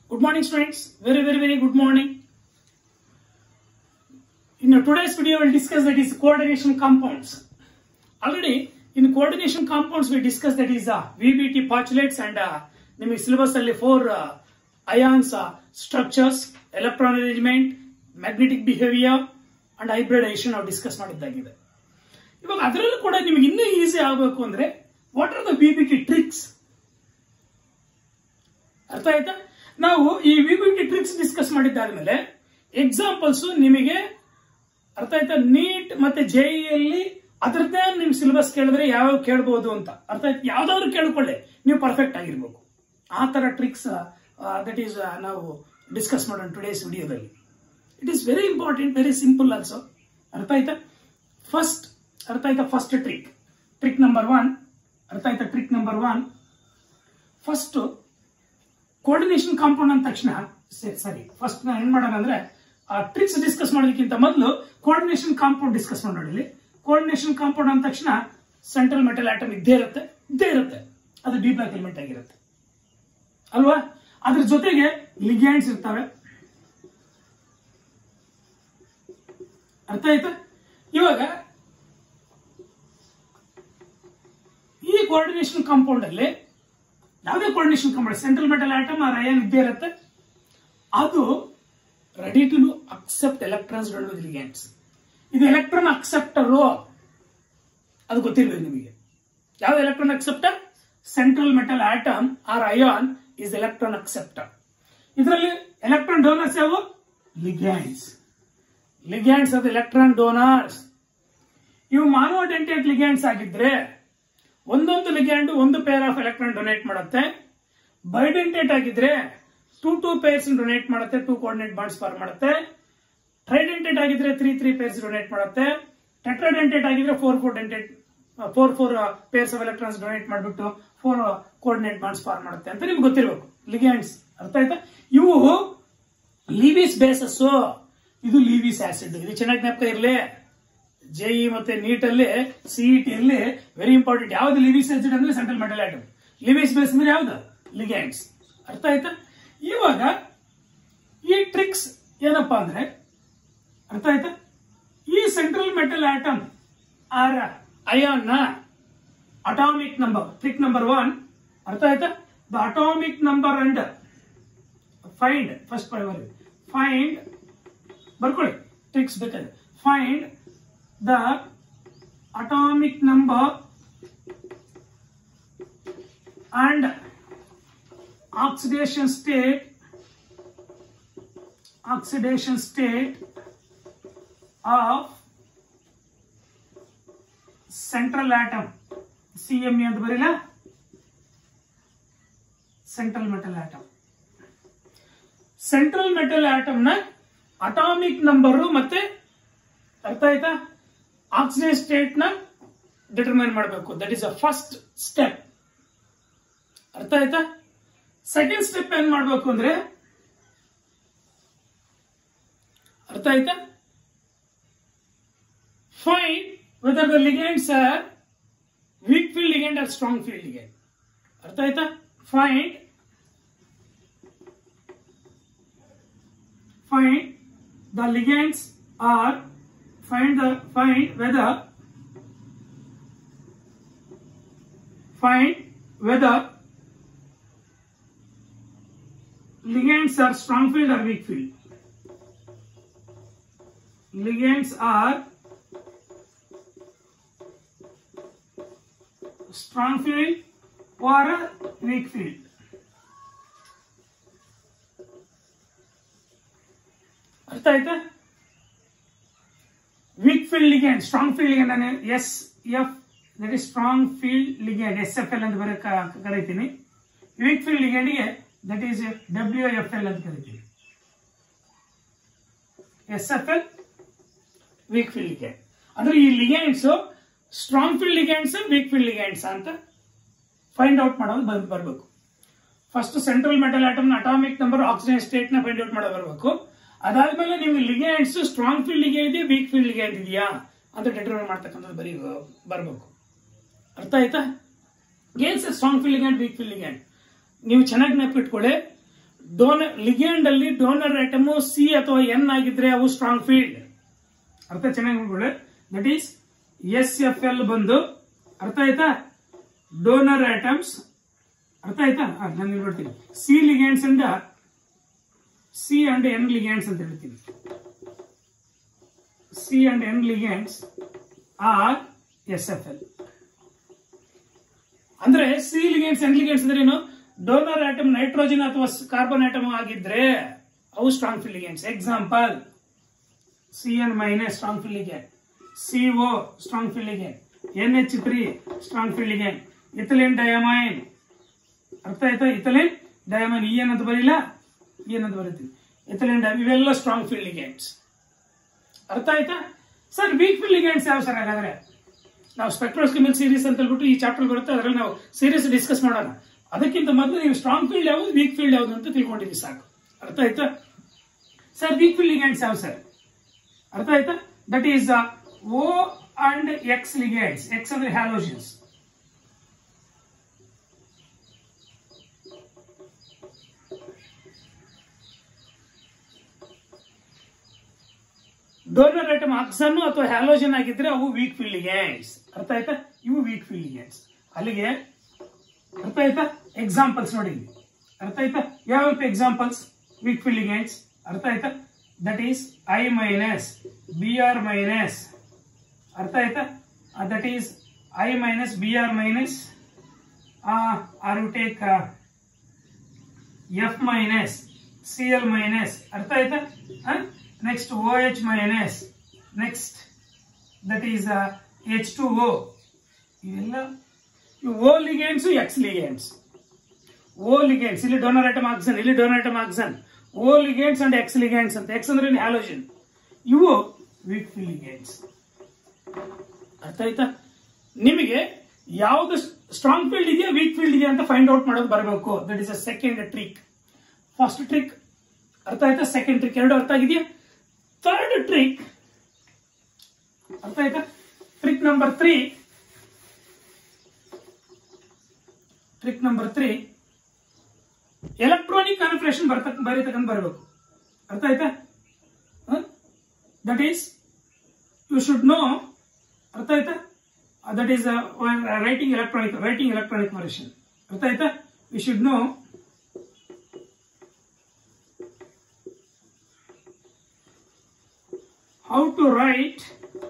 Good morning, students. Very, very, very good morning. In today's video, we'll discuss that is coordination compounds. Already in coordination compounds, we discussed that is uh, VBT postulates and uh, ನಿಮಗೆ syllabus ಅಲ್ಲಿ four ions structures electron arrangement magnetic behaviour and hybridisation ನಾವು discuss ಮಾಡಿದ್ದಾಗಿದೆ ಇವಾಗ ಅದರಲ್ಲೂ ಕೂಡ ನಿಮಗೆ ಇನ್ನೂ easy ಆಗಬೇಕು ಅಂದ್ರೆ what are the B B T tricks ಅರ್ಥ ಆಯ್ತಾ ನಾವು ಈ V B T tricks discuss ಮಾಡಿದ್ದಾದ್ಮೇಲೆ ಎಕ್ಸಾಂಪಲ್ಸ್ ನಿಮಗೆ ಅರ್ಥ ಆಯ್ತಾ ನೀಟ್ ಮತ್ತೆ ಜೆಇಯಲ್ಲಿ ಅದ್ರದ್ದೇ ನಿಮ್ ಸಿಲೆಬಸ್ ಕೇಳಿದ್ರೆ ಯಾವ ಕೇಳಬಹುದು ಅಂತ ಅರ್ಥ ಆಯ್ತು ಯಾವ್ದಾದ್ರು ಕೇಳ್ಕೊಳ್ಳಿ ನೀವು ಪರ್ಫೆಕ್ಟ್ ಆಗಿರ್ಬೇಕು ಆ ತರ ಟ್ರಿಕ್ಸ್ ದಟ್ ಈಸ್ ನಾವು ಡಿಸ್ಕಸ್ ಮಾಡೋಣ ಟುಡೇಸ್ ವಿಡಿಯೋದಲ್ಲಿ it is very important very simple also ಅರ್ಥ ಆಯ್ತಾ ಫಸ್ಟ್ ಅರ್ಥ ಆಯ್ತಾ first trick trick number one ಅರ್ಥ ಆಯ್ತಾ trick number one first coordination compound ಅಂದ ತಕ್ಷಣ ಸರಿ ಫಸ್ಟ್ ನಾನು ಏನ್ ಮಾಡೋಣ ಅಂದ್ರೆ ಆ ಟ್ರಿಕ್ಸ್ ಡಿಸ್ಕಸ್ ಮಾಡೋದಕ್ಕಿಂತ ಮೊದಲು ಕೋರ್ಡಿನೇಷನ್ ಕಾಂಪೌಂಡ್ ಡಿಸ್ಕಸ್ ಮಾಡೋಣ ಇಲ್ಲಿ ಕೋರ್ಡಿನೇಷನ್ ಕಾಂಪೌಂಡ್ ಅಂದ ತಕ್ಷಣ ಸೆಂಟ್ರಲ್ ಮೆಟಲ್ ಆಟಮ್ ಇದ್ದೇ ಇರುತ್ತೆ ಇದ್ದೇ ಇರುತ್ತೆ ಅದು ಡಿ ಬ್ಲಾಕ್ ಎಲಿಮೆಂಟ್ ಆಗಿರುತ್ತೆ ಅಲ್ವಾ ಅದ್ರ ಜೊತೆಗೆ ಲಿಗ್ಯಾಂಡ್ಸ್ ಇರ್ತವೆ ಅರ್ಥ ಆಯ್ತಾ ಇವಾಗ ಈ ಕೋಆರ್ಡಿನೇಷನ್ ಕಾಂಪೌಂಡ್ ಅಲ್ಲಿ ಯಾವುದೇ coordination compound central metal atom or ion ಇದ್ದೇ ಇರುತ್ತೆ ಅದು ready to accept electrons with ligands ಇದು ಎಲೆಕ್ಟ್ರಾನ್ ಅಕ್ಸೆಪ್ಟರ್ ಅದು ಗೊತ್ತಿರಬೇಕು ನಿಮಗೆ ಯಾವ electron acceptor central metal atom or ion is electron acceptor ಇದರಲ್ಲಿ ಎಲೆಕ್ಟ್ರಾನ್ ಡೋನರ್ಸ್ ಯಾವ ligands ligands of electron donors ಇವು ಮಾನವ ಡೆಂಟೇಟ್ ಲಿಗ್ಯಾಂಡ್ಸ್ ಆಗಿದ್ರೆ ಒಂದೊಂದು ಲಿಗ್ಯಾಂಡ್ ಒಂದು ಪೇರ್ ಆಫ್ ಎಲೆಕ್ಟ್ರಾನ್ ಡೊನೇಟ್ ಮಾಡುತ್ತೆ ಬೈಡೆಂಟೇಟ್ ಆಗಿದ್ರೆ ಟೂ ಟೂ ಪೇರ್ಸ್ ಡೊನೇಟ್ ಮಾಡುತ್ತೆ ಟೂ ಕೋರ್ಡಿನೇಟ್ ಬಾಂಡ್ಸ್ ಫಾರ್ಮ್ ಮಾಡುತ್ತೆ ಟ್ರೈಡೆಂಟೇಟ್ ಆಗಿದ್ರೆ ತ್ರೀ ತ್ರೀ ಪೇರ್ಸ್ ಡೊನೇಟ್ ಮಾಡುತ್ತೆ ಟೆಟ್ರಾಡೆಂಟೇಟ್ ಆಗಿದ್ರೆ four four dentate four four pairs of electrons donate ಮಾಡಿಬಿಟ್ಟು ಫೋರ್ ಕೋರ್ಡಿನೇಟ್ ಬಾಂಡ್ಸ್ ಫಾರ್ಮ್ ಮಾಡುತ್ತೆ ಅಂತ ನಿಮ್ಗೆ ಗೊತ್ತಿರಬೇಕು ಲಿಗ್ಯಾಂಡ್ಸ್ ಅರ್ಥ ಆಯ್ತಾ ಇವು ಲೀವಿಸ್ ಬೇಸಸ್ ಇದು ಲೀವಿಸ್ ಆಸಿಡ್ ಇದು ಚೆನ್ನಾಗಿ ಜ್ಞಾಪಕ ಇರಲಿ ಜೆಇ ಮತ್ತೆ ನೀಟ್ ಅಲ್ಲಿ ಸಿಇಟಿ ಅಲ್ಲಿ ವೆರಿ ಇಂಪಾರ್ಟೆಂಟ್ ಯಾವ್ದು ಲಿವಿಸ್ ಆಸಿಡ್ ಅಂದ್ರೆ central metal atom Lewis base ಅಂದ್ರೆ ಯಾವ್ದು ಲಿಗ್ಯಾಂಡ್ಸ್ ಅರ್ಥ ಆಯ್ತಾ ಇವಾಗ ಈ ಟ್ರಿಕ್ಸ್ ಏನಪ್ಪಾ ಅಂದ್ರೆ ಅರ್ಥ ಆಯ್ತಾ ಈ central metal atom or ion ನ atomic number trick number one ಅರ್ಥ ಆಯ್ತಾ the atomic number and find first primary find ಬರ್ಕೊಳ್ಳಿ ಟ್ರಿಕ್ಸ್ ಬೇಕಾದ್ರೆ find the atomic number and oxidation state oxidation state of central atom CME ಅಂತ ಬರೀಲ್ಲ central metal atom central metal atom ನ atomic number ಮತ್ತೆ ಅರ್ಥ ಆಯ್ತಾ ಆಕ್ಸಿಡೇಷನ್ ಸ್ಟೇಟ್ ನ determine ಮಾಡಬೇಕು that is a first step ಅರ್ಥ ಆಯ್ತಾ ಸೆಕೆಂಡ್ ಸ್ಟೆಪ್ ಏನ್ ಮಾಡಬೇಕು ಅಂದ್ರೆ ಅರ್ಥ ಆಯ್ತಾ find whether the ligands are weak field ligand or strong field ligand ಅರ್ಥ ಆಯ್ತಾ find find the ligands are find the find whether find whether ligands are strong field or weak field ligands are strong field or weak field ಅರ್ಥ ಆಯ್ತಾ weak field ligand strong field ligand ನಾನು S F that is strong field ligand S F L ಅಂತ ಬರೀ ಕರಿತೀನಿ weak field ಲಿಗ್ಯಾಂಡ್ಗೆ that is W F L ಅಂತ ಕರಿತೀವಿ S F L weak field ligand ಅಂದ್ರೆ ಈ ligands strong field ligands weak field ligands ಅಂತ ಫೈಂಡ್ ಔಟ್ ಮಾಡೋದು ಬಂದು ಬರಬೇಕು first central metal atom atomic number oxygen state ನ ಫೈಂಡ್ ಔಟ್ ಮಾಡೋದು ಬರಬೇಕು ಅದಾದ್ಮೇಲೆ ನಿಮ್ಗೆ ಲಿಗ್ಯಾಂಡ್ಸ್ ಸ್ಟ್ರಾಂಗ್ ಫೀಲ್ಡ್ ಲಿಗ್ಯಾಂಡ್ ಇದೆ ವೀಕ್ ಫೀಲ್ಡ್ ಲಿಗ್ಯಾಂಡ್ ಇದೆಯಾ ಅಂತ ಡಿಟರ್ಮೈನ್ ಮಾಡ್ತಕ್ಕಂಥದ್ದು ಬರೀ ಬರಬೇಕು ಅರ್ಥ ಆಯ್ತಾ ಏನ್ sir strong field ligand weak field ligand ನೀವು ಚೆನ್ನಾಗಿ ನೆನಪಿಟ್ಕೊಳ್ಳಿ ಡೋನರ್ ಲಿಗ್ಯಾಂಡ್ ಅಲ್ಲಿ ಡೋನರ್ ಆಟಮ್ ಸಿ ಅಥವಾ ಎನ್ ಆಗಿದ್ರೆ ಅವು ಸ್ಟ್ರಾಂಗ್ ಫೀಲ್ಡ್ ಅರ್ಥ ಚೆನ್ನಾಗಿ ನೋಡ್ಕೊಳ್ಳಿ that is S F L ಬಂದು ಅರ್ಥ ಆಯ್ತಾ ಡೋನರ್ ಆಟಮ್ಸ್ ಅರ್ಥ ಆಯ್ತಾ ನಾನು ಹೇಳ್ಬಿಡ್ತೀನಿ C ligands and C and N ligands ಅಂತ ಹೇಳ್ತೀನಿ C and N ligands R S F L ಅಂದ್ರೆ ಸಿ ಲಿಗ್ಯಾಂಡ್ಸ್ ಎನ್ ಲಿಗ್ಯಾಂಡ್ಸ್ ಅಂದ್ರೆ ಏನು ಡೋನರ್ ಆಟಮ್ ನೈಟ್ರೋಜನ್ ಅಥವಾ ಕಾರ್ಬನ್ ಆಟಮ್ ಆಗಿದ್ರೆ ಅವು strong field ligands example C N minus strong field ligand C O strong field ligand N H three strong field ligand ethylene diamine ಅರ್ಥ ಆಯ್ತಾ ethylene ಡಯಾಮೈನ್ E N ಅಂತ ಬರೀಲ್ಲ E N ಅಂತ ಬರೀತೀನಿ ethylene di ಇವೆಲ್ಲ strong field ligands ಅರ್ಥ ಆಯ್ತಾ sir weak field ligands ಯಾವ sir ಹಾಗಾದ್ರೆ ನಾವು ಸ್ಪೆಕ್ಟ್ರೋಸ್ಕೆಮಿಲ್ ಸೀರೀಸ್ ಅಂತ ಹೇಳ್ಬಿಟ್ಟು ಈ ಚಾಪ್ಟರ್ ಬರುತ್ತೆ ಅದರಲ್ಲಿ ನಾವು ಸೀರೀಸ್ ಡಿಸ್ಕಸ್ ಮಾಡೋಣ ಅದಕ್ಕಿಂತ ಮೊದಲು ನೀವು ಸ್ಟ್ರಾಂಗ್ ಫೀಲ್ಡ್ ಯಾವುದು ವೀಕ್ ಫೀಲ್ಡ್ ಯಾವುದು ಅಂತ ತಿಳ್ಕೊಂಡಿದ್ದೀವಿ ಸಾಕು ಅರ್ಥ ಆಯ್ತಾ ಸರ್ ವೀಕ್ ಫೀಲ್ಡ್ ಲಿಗ್ಯಾಂಡ್ಸ್ ಯಾವ ಸರ್ ಅರ್ಥ ಆಯ್ತಾ that is O and X ligands X ಅಂದ್ರೆ ಹ್ಯಾಲೋಜನ್ಸ್ ಡೋನರ್ ಐಟಮ್ ಆಕ್ಸನ್ ಅಥವಾ ಹ್ಯಾಲೋಜನ್ ಆಗಿದ್ರೆ ಅವು ವೀಕ್ ಫೀಲ್ಡ್ ಲಿಗ್ಯಾಂಡ್ಸ್ ಅರ್ಥ ಆಯ್ತಾ ಇವು ವೀಕ್ ಫೀಲ್ಡ್ ಲಿಗ್ಯಾಂಡ್ಸ್ ಅಲ್ಲಿಗೆ ಅರ್ಥ ಆಯ್ತಾ ಎಕ್ಸಾಂಪಲ್ಸ್ ನೋಡಿ ಇಲ್ಲಿ. ಅರ್ಥ ಆಯ್ತಾ ಯಾವ ಎಕ್ಸಾಂಪಲ್ಸ್ ವೀಕ್ ಫೀಲ್ಡ್ ಲಿಗ್ಯಾಂಡ್ಸ್ ಅರ್ಥ ಆಯ್ತಾ that is I minus B R minus ಅರ್ಥ ಆಯ್ತಾ that is I minus B R minus or you take F minus C L minus ಅರ್ಥ ಆಯ್ತಾ next O H minus next that is H two O ಇವೆಲ್ಲ O ligands X ligands O ligands ಇಲ್ಲಿ donor atom oxygen ಇಲ್ಲಿ donor atom oxygen O ligands and X ligands ಅಂತ X ಅಂದ್ರೆ halogen ಇವು weak field ligands ಅರ್ಥ ಆಯ್ತಾ ನಿಮಗೆ ಯಾವ್ದು ಸ್ಟ್ರಾಂಗ್ ಫೀಲ್ಡ್ ಇದೆಯಾ ವೀಕ್ ಫೀಲ್ಡ್ ಇದೆಯಾ ಅಂತ ಫೈಂಡ್ ಔಟ್ ಮಾಡೋದು ಬರಬೇಕು that is uh second trick first trick ಅರ್ಥ ಆಯ್ತಾ ಸೆಕೆಂಡ್ ಟ್ರಿಕ್ ಎರಡು ಅರ್ಥ ಆಗಿದೆಯಾ ಥರ್ಡ್ ಟ್ರಿಕ್ ಅರ್ಥ ಆಯ್ತಾ trick number three trick number three electronic configuration ಬರ್ತಕ್ಕ ಬರೀತಕ್ಕಂತ ಬರಬೇಕು ಅರ್ಥ ಆಯ್ತಾ that is you should know ಅರ್ಥ ಆಯ್ತಾ that is writing electronic writing electronic version ಅರ್ಥ ಆಯ್ತಾ you should know how to write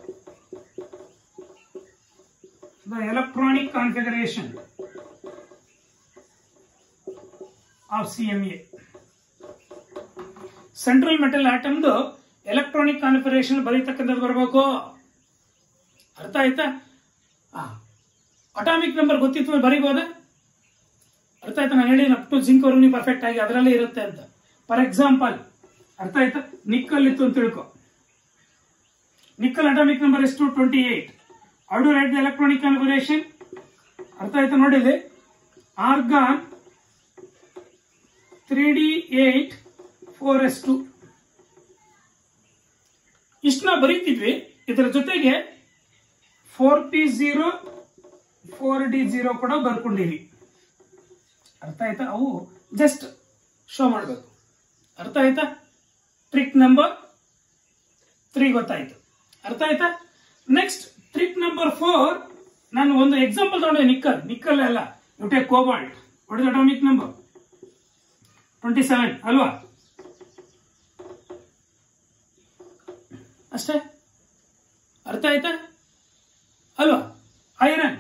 the electronic configuration of CMA. Central metal ಆಟಮ್ದು ಎಲೆಕ್ಟ್ರಾನಿಕ್ ಕಾನ್ಫಿಗರೇಷನ್ ಬರೀತಕ್ಕಂಥದ್ದು ಬರಬೇಕು ಅರ್ಥ ಆಯ್ತಾ ಅಟಾಮಿಕ್ ನಂಬರ್ ಗೊತ್ತಿತ್ತು ಬರೀಬೋದಾ ಅರ್ಥ ಆಯ್ತಾ ನಾನು ಹೇಳಿ ಅಪ್ ಟು ಜಿಂಕ್ ವರ್ಗೂ ಪರ್ಫೆಕ್ಟ್ ಆಗಿ ಅದರಲ್ಲೇ ಇರುತ್ತೆ ಅಂತ ಫಾರ್ ಎಕ್ಸಾಂಪಲ್ ಅರ್ಥ ಆಯ್ತಾ ನಿಕ್ಕಲ್ ಇತ್ತು ಅಂತ ತಿಳ್ಕೊ ನಿಕ್ಕಲ್ ಅಟಾಮಿಕ್ ನಂಬರ್ ಎಷ್ಟು twenty eight how do write the electronic configuration ಅರ್ಥ ಆಯ್ತಾ ನೋಡಿದೆ argon three D eight four S two ಇಷ್ಟನ್ನ ಬರೀತಿದ್ವಿ ಇದರ ಜೊತೆಗೆ four P zero four D zero ಕೂಡ ಬರ್ಕೊಂಡಿವಿ ಅರ್ಥ ಆಯ್ತಾ ಅವು ಜಸ್ಟ್ ಶೋ ಮಾಡಬೇಕು ಅರ್ಥ ಆಯ್ತಾ ಟ್ರಿಕ್ ನಂಬರ್ ತ್ರೀ ಗೊತ್ತಾಯ್ತು ಅರ್ಥ ಆಯ್ತಾ ನೆಕ್ಸ್ಟ್ ಟ್ರಿಕ್ ನಂಬರ್ ಫೋರ್ ನಾನು ಒಂದು ಎಕ್ಸಾಂಪಲ್ ತಗೊಂಡೆ ನಿಕ್ಕಲ್ ನಿಕ್ಕಲ್ ಅಲ್ಲ you take cobalt what is atomic number twenty seven ಅಲ್ವಾ ಅಷ್ಟೇ ಅರ್ಥ ಆಯ್ತಾ ಅಲ್ವಾ iron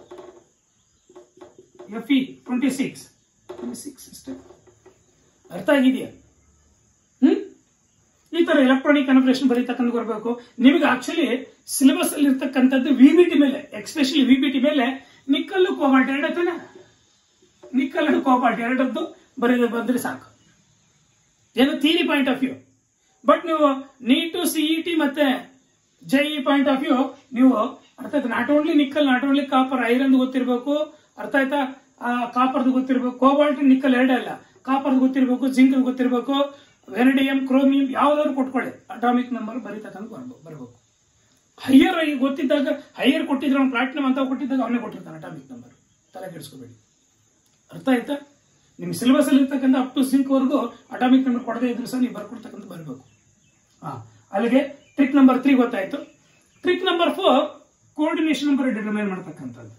F E twenty six twenty six ಅಷ್ಟೇ ಅರ್ಥ ಆಗಿದೆಯಾ ಹ್ಮ್ ಈ ತರ ಎಲೆಕ್ಟ್ರಾನಿಕ್ ಕನ್ಫಿಗರೇಷನ್ ಬರೀತಕ್ಕಂಥ ಬರಬೇಕು ನಿಮಗೆ ಆಕ್ಚುಲಿ ಸಿಲೆಬಸ್ ಅಲ್ಲಿ ಇರ್ತಕ್ಕಂಥದ್ದು ವಿಬಿಟಿ ಮೇಲೆ ಎಕ್ಸ್ಪೆಷಲಿ ವಿಬಿಟಿ ಮೇಲೆ ನಿಕ್ಕಲ್ಲು ಕೋಬಾಲ್ಟ್ ಎರಡತ್ತನ ನಿಕ್ಕಲ್ ಅಂಡ್ ಕೋಬಾಲ್ಟ್ ಎರಡದ್ದು ಬರೀ ಬಂದ್ರೆ ಸಾಕು ಏನು theory point of view but ನೀವು ನೀಟು ಸಿಇಟಿ ಮತ್ತೆ ಜೆಇ ಪಾಯಿಂಟ್ ಆಫ್ ವ್ಯೂ ನೀವು ಅರ್ಥ ಆಯ್ತಾ not only nickel not only copper iron ಗೊತ್ತಿರಬೇಕು ಅರ್ಥ ಆಯ್ತಾ ಕಾಪರ್ದು ಗೊತ್ತಿರಬೇಕು ಕೋಬಾಲ್ಟ್ ನಿಕ್ಕಲ್ ಎರಡೇ ಅಲ್ಲ ಕಾಪರ್ದು ಗೊತ್ತಿರಬೇಕು ಜಿಂಕ್ ಗೊತ್ತಿರಬೇಕು ವೆನಡಿಯಂ ಕ್ರೋಮಿಯಂ ಯಾವ್ದಾದ್ರು ಕೊಟ್ಕೊಳ್ಳಿ ಅಟಾಮಿಕ್ ನಂಬರ್ ಬರೀತಕ್ಕಂಥ ಬರ್ಬೇಕು ಬರಬೇಕು ಹೈಯರ್ ಗೊತ್ತಿದ್ದಾಗ ಹೈಯರ್ ಕೊಟ್ಟಿದ್ರೆ ಅವ್ನು ಪ್ಲಾಟಿನಮ್ ಅಂತ ಕೊಟ್ಟಿದ್ದಾಗ ಅವನೇ ಕೊಟ್ಟಿರ್ತಾನೆ ಅಟಾಮಿಕ್ ನಂಬರ್ ತಲೆ ಕೆಡಿಸ್ಕೋಬೇಡಿ ಅರ್ಥ ಆಯ್ತಾ ನಿಮ್ ಸಿಲೆಬಸ್ ಅಲ್ಲಿ ಇರ್ತಕ್ಕಂಥ ಅಪ್ ಟು ಸಿಂಕ್ ವರೆಗೂ ಅಟಾಮಿಕ್ ನಂಬರ್ ಕೊಡದೇ ಇದ್ರು ಸಹ ನೀವು ಬರ್ಕೊಡ್ತಕ್ಕಂಥ ಬರಬೇಕು ಹಾ ಅಲ್ಲಿಗೆ ಟ್ರಿಕ್ ನಂಬರ್ ತ್ರೀ ಗೊತ್ತಾಯ್ತು trick number four coordination number determine ಮಾಡ್ತಕ್ಕಂಥದ್ದು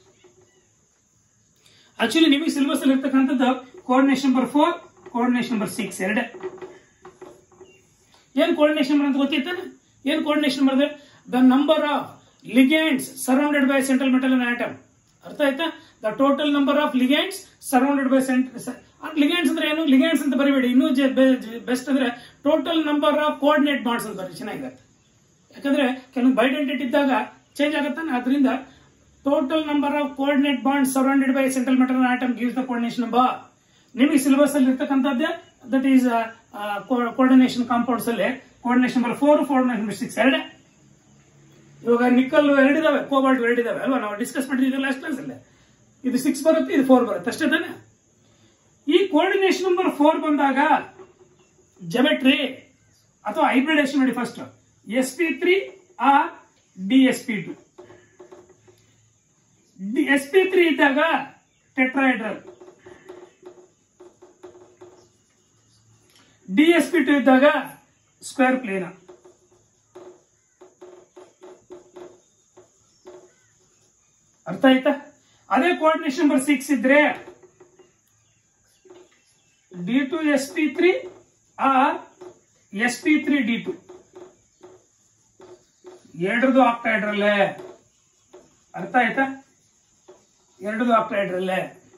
ಆಕ್ಚುಲಿ ನಿಮಗೆ ಸಿಲೆಬಸ್ ಅಲ್ಲಿ ಇರ್ತಕ್ಕಂಥದ್ದು coordination number four coordination number six ಎರಡೇ ಏನ್ ಕೋಆರ್ಡಿನೇಷನ್ ನಂಬರ್ ಅಂತ ಗೊತ್ತಿತ್ತಾನೆ ಏನ್ coordination number the number of ligands surrounded by central metal an atom ಅರ್ಥ ಆಯ್ತಾ the total number of ligands surrounded by ligands ಅಂದ್ರೆ ಏನು ಲಿಗೇಂಡ್ಸ್ ಅಂತ ಬರಿಬೇಡಿ ಇನ್ನೂ ಬೆಸ್ಟ್ ಅಂದ್ರೆ total number of coordinate bonds ಅಂತ ಬರಿ ಚೆನ್ನಾಗಿರುತ್ತೆ ಯಾಕಂದ್ರೆ ಕೆಲವು ಬೈಡೆಂಟಿಟಿ ಇದ್ದಾಗ ಚೇಂಜ್ ಆಗುತ್ತಾನೆ ಅದರಿಂದ total number of coordinate bond surrounded by central metal atom gives the coordination number ನಿಮಗೆ ಸಿಲೆಬಸ್ ಅಲ್ಲಿ ಇರ್ತಕ್ಕಂಥದ್ದೇ ದಟ್ ಈಸ್ ಕೋಆರ್ಡಿನೇಷನ್ ಕಾಂಪೌಂಡ್ಸ್ ಅಲ್ಲಿ coordination number four coordination number six ಎರಡೇ ಇವಾಗ ನಿಕ್ಕಲ್ ಎರಡಿದಾವೆ ಕೋಬಾಲ್ಟ್ ಎರಡಿದಾವೆ ಅಲ್ವಾ ನಾವು ಡಿಸ್ಕಸ್ ಮಾಡಿದ್ದೀವಿ ಲಾಸ್ಟ್ ಕ್ಲಾಸ್ ಅಲ್ಲಿ ಇದು ಸಿಕ್ಸ್ ಬರುತ್ತೆ ಇದು ಫೋರ್ ಬರುತ್ತೆ ಅಷ್ಟೇ ತಾನೆ ಈ ಕೋಆರ್ಡಿನೇಷನ್ ನಂಬರ್ ಫೋರ್ ಬಂದಾಗ ಜಮೆಟ್ರಿ ಅಥವಾ ಹೈಬ್ರಿಡೇಷನ್ ನೋಡಿ first S P three or D S P two S P three ಇದ್ದಾಗ tetrahedral D S P two ಇದ್ದಾಗ ಸ್ಕ್ವೇರ್ ಪ್ಲೇನ್ ಅರ್ಥ ಆಯ್ತಾ ಅದೇ ಕೋಆರ್ಡಿನೇಷನ್ ನಂಬರ್ ಸಿಕ್ಸ್ ಇದ್ರೆ D two S P three or S P three D two ಎರಡರದು ಆಕ್ಟೈಡ್ರಲ್ಲೇ ಅರ್ಥ ಆಯ್ತಾ ಎರಡದು ಆಕ್ಟೈಡ್ರಲ್ಲೇ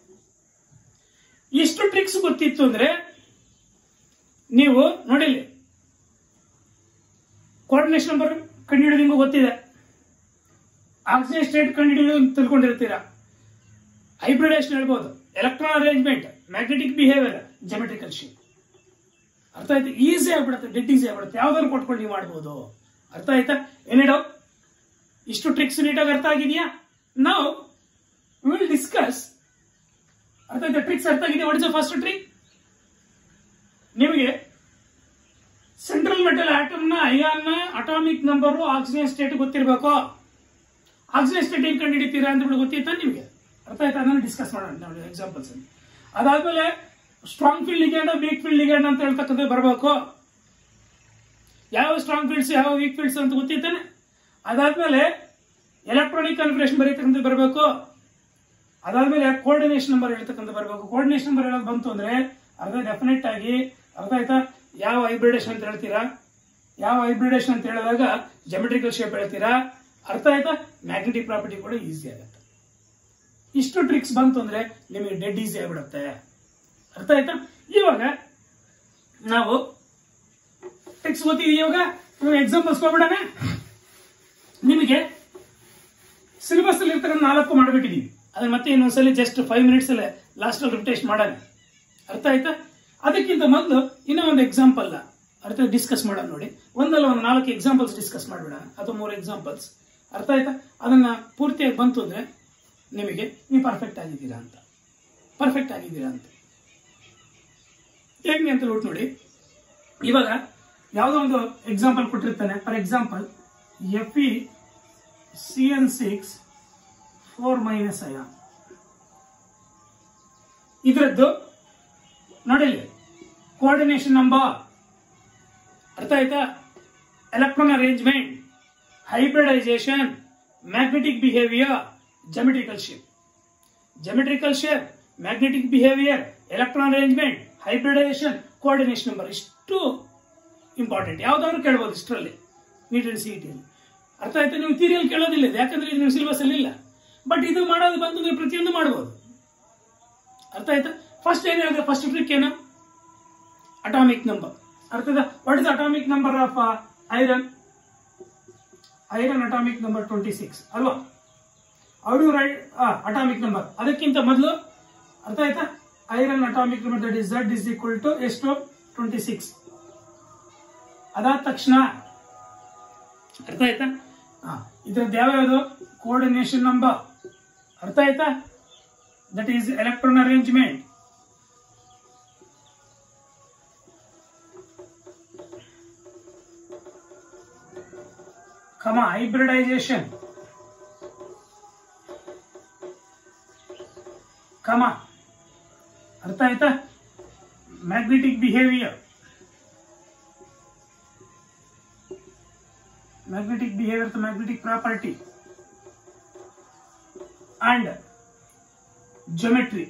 ಇಷ್ಟು ಟ್ರಿಕ್ಸ್ ಗೊತ್ತಿತ್ತು ಅಂದ್ರೆ ನೀವು ನೋಡಿಲಿ ಕೋಆರ್ಡಿನೇಷನ್ ನಂಬರ್ ಕಂಡುಹಿಡಿದು ನಿಮ್ಗೆ ಗೊತ್ತಿದೆ ಆಕ್ಸಿಜನ್ ಸ್ಟೇಟ್ ಕಂಡುಹಿಡಿದು ತಿಳ್ಕೊಂಡಿರ್ತೀರಾ ಹೈಬ್ರಿಡೇಷನ್ ಹೇಳ್ಬೋದು electron arrangement magnetic behaviour geometrical shape ಅರ್ಥ ಆಯ್ತು ಈಸಿ ಆಗ್ಬಿಡುತ್ತೆ ಡೆಡ್ ಈಸಿ ಆಗ್ಬಿಡುತ್ತೆ ಯಾವ್ದಾದ್ರು ಕೊಟ್ಕೊಂಡು ನೀವು ಮಾಡ್ಬೋದು ಅರ್ಥ ಆಯ್ತಾ ಏನೇ ಡೌಟ್ ಇಷ್ಟು ಟ್ರಿಕ್ಸ್ ನೀಟಾಗಿ ಅರ್ಥ ಆಗಿದೆಯಾ ನಾವು ವಿಲ್ ಡಿಸ್ಕಸ್ ಅರ್ಥ ಆಯ್ತಾ ಟ್ರಿಕ್ಸ್ ಅರ್ಥ ಆಗಿದೆ ವಾಟ್ ಇಸ್ ಫಸ್ಟ್ ಟ್ರಿಕ್ ನಿಮಗೆ ಸೆಂಟ್ರಲ್ ಮೆಟಲ್ ಆಟಮ್ ನ ಅಯಾನ್ ನ ಅಟಾಮಿಕ್ ನಂಬರ್ ಆಕ್ಸಿಜನ್ ಸ್ಟೇಟ್ ಗೊತ್ತಿರಬೇಕು ಆಕ್ಸಿಜನ್ ಸ್ಟೇಟ್ ಹೆಂಗ್ ಕಂಡು ಹಿಡಿತೀರಾ ಅಂತ ಬಿಟ್ಟು ಗೊತ್ತಿತ್ತಾ ನಿಮಗೆ ಅರ್ಥ ಆಯ್ತಾ ಅದನ್ನು ಡಿಸ್ಕಸ್ ಮಾಡೋಣ ನೋಡಿ ಎಕ್ಸಾಂಪಲ್ಸ್ ಅಲ್ಲಿ ಅದಾದ್ಮೇಲೆ strong field ligand weak field ligand ಅಂತ ಹೇಳ್ತಕ್ಕಂಥ ಬರಬೇಕು ಯಾವ ಸ್ಟ್ರಾಂಗ್ ಫೀಲ್ಡ್ಸ್ ಯಾವ ವೀಕ್ ಫೀಲ್ಡ್ಸ್ ಅಂತ ಗೊತ್ತಿತ್ತಾನೆ ಅದಾದ್ಮೇಲೆ ಎಲೆಕ್ಟ್ರಾನಿಕ್ ಕಾನ್ಫಿಗರೇಷನ್ ಬರೀತಕ್ಕಂಥ ಬರಬೇಕು ಅದಾದ್ಮೇಲೆ ಕೋಆರ್ಡಿನೇಷನ್ ನಂಬರ್ ಹೇಳ್ತಕ್ಕಂಥ ಬರಬೇಕು ಕೋಆರ್ಡಿನೇಷನ್ ನಂಬರ್ ಹೇಳೋದು ಬಂತು ಅಂದ್ರೆ ಅರ್ಧ ಡೆಫಿನೆಟ್ ಆಗಿ ಅರ್ಥ ಆಯ್ತಾ ಯಾವ ಹೈಬ್ರಿಡೇಷನ್ ಅಂತ ಹೇಳ್ತೀರಾ ಯಾವ ಹೈಬ್ರಿಡೇಷನ್ ಅಂತ ಹೇಳಿದಾಗ ಜಮೆಟ್ರಿಕಲ್ ಶೇಪ್ ಹೇಳ್ತೀರಾ ಅರ್ಥ ಆಯ್ತಾ ಮ್ಯಾಗ್ನೆಟಿಕ್ ಪ್ರಾಪರ್ಟಿ ಕೂಡ ಈಸಿ ಆಗುತ್ತೆ ಇಷ್ಟು ಟ್ರಿಕ್ಸ್ ಬಂತು ಅಂದ್ರೆ ನಿಮಗೆ ಡೆಡ್ ಈಸಿ ಆಗ್ಬಿಡುತ್ತೆ ಅರ್ಥ ಆಯ್ತಾ ಇವಾಗ ನಾವು ಟ್ರಿಕ್ಸ್ ಗೊತ್ತಿದೆಯಾ ಇವಾಗ ಎಕ್ಸಾಂಪಲ್ಸ್ ಹೋಗ್ಬಿಡೋಣ ನಿಮಗೆ ಸಿಲೆಬಸ್ ಅಲ್ಲಿ ಇರ್ತಕ್ಕಂಥ ನಾಲ್ಕು ಮಾಡ್ಬಿಟ್ಟಿದೀವಿ ಅದನ್ನ ಮತ್ತೆ ಇನ್ನೊಂದ್ಸಲಿ ಜಸ್ಟ್ ಫೈವ್ ಮಿನಿಟ್ಸ್ ಅಲ್ಲೇ ಲಾಸ್ಟ್ ಅಲ್ಲಿ ರಿಪಿಟೇಷನ್ ಮಾಡೋಣ ಅರ್ಥ ಆಯ್ತಾ ಅದಕ್ಕಿಂತ ಮೊದಲು ಇನ್ನೂ ಒಂದು ಎಕ್ಸಾಂಪಲ್ ಅರ್ಥ ಡಿಸ್ಕಸ್ ಮಾಡೋಣ ನೋಡಿ ಒಂದಲ್ಲ ಒಂದು ನಾಲ್ಕು ಎಕ್ಸಾಂಪಲ್ಸ್ ಡಿಸ್ಕಸ್ ಮಾಡ್ಬಿಡೋಣ ಅಥವಾ ಮೂರು ಎಕ್ಸಾಂಪಲ್ಸ್ ಅರ್ಥ ಆಯ್ತಾ ಅದನ್ನ ಪೂರ್ತಿಯಾಗಿ ಬಂತು ಅಂದ್ರೆ ನಿಮಗೆ ನೀವು ಪರ್ಫೆಕ್ಟ್ ಆಗಿದ್ದೀರಾ ಅಂತ ಪರ್ಫೆಕ್ಟ್ ಆಗಿದ್ದೀರಾ ಅಂತ ಹೇಗೆ ಅಂತ ಹೇಳ್ಬಿಟ್ಟು ನೋಡಿ ಇವಾಗ ಯಾವುದೋ ಒಂದು ಎಕ್ಸಾಂಪಲ್ ಕೊಟ್ಟಿರ್ತಾನೆ for example F E C N six four minus ಅಯ ಇದರದ್ದು ನೋಡಿಲಿ ಕೋಆರ್ಡಿನೇಷನ್ ನಂಬರ್ ಅರ್ಥ ಆಯ್ತಾ electron arrangement hybridisation magnetic behaviour geometrical shape geometrical shape magnetic behaviour electron arrangement hybridisation coordination number ಇಷ್ಟು ಇಂಪಾರ್ಟೆಂಟ್ ಯಾವ್ದಾದ್ರು ಕೇಳ್ಬೋದು ಇಷ್ಟರಲ್ಲಿ ನೀಟ್ ಅಂಡ್ ಸಿ ಅರ್ಥ ಆಯ್ತಾ ನೀವು ಥಿರಿಯಲ್ಲಿ ಕೇಳೋದಿಲ್ಲ ಇದು, ಯಾಕಂದ್ರೆ ಇದು ನಿಮ್ಮ ಸಿಲೆಬಸ್ ಅಲ್ಲಿ ಇಲ್ಲ ಬಟ್ ಇದು ಮಾಡೋದು ಬಂದು ನೀವು ಪ್ರತಿಯೊಂದು ಮಾಡ್ಬೋದು ಅರ್ಥ ಆಯ್ತಾ ಫಸ್ಟ್ ಏನ್ ಹೇಳಿದ್ರೆ ಫಸ್ಟ್ ಟ್ರಿಕ್ ಏನು ಅಟಾಮಿಕ್ ನಂಬರ್ ಅರ್ಥದ what is atomic number of iron iron atomic number twenty six ಅಲ್ವಾ ಅವರು ರೈಟ್ ಅಟಾಮಿಕ್ ನಂಬರ್ ಅದಕ್ಕಿಂತ ಮೊದಲು ಅರ್ಥ ಆಯ್ತಾ iron atomic number that is Z is equal to ಎಷ್ಟು ಟ್ವೆಂಟಿ ಸಿಕ್ಸ್ ಅದಾದ ತಕ್ಷಣ ಅರ್ಥ ಆಯ್ತಾ ಹಾ ಇದ್ರದ್ದು ಯಾವ್ಯಾವುದು ಕೋಆರ್ಡಿನೇಷನ್ ನಂಬರ್ ಅರ್ಥ ಆಯ್ತಾ that is electron arrangement comma hybridisation comma ಅರ್ಥ ಆಯ್ತಾ magnetic behaviour magnetic behavior the magnetic property and geometry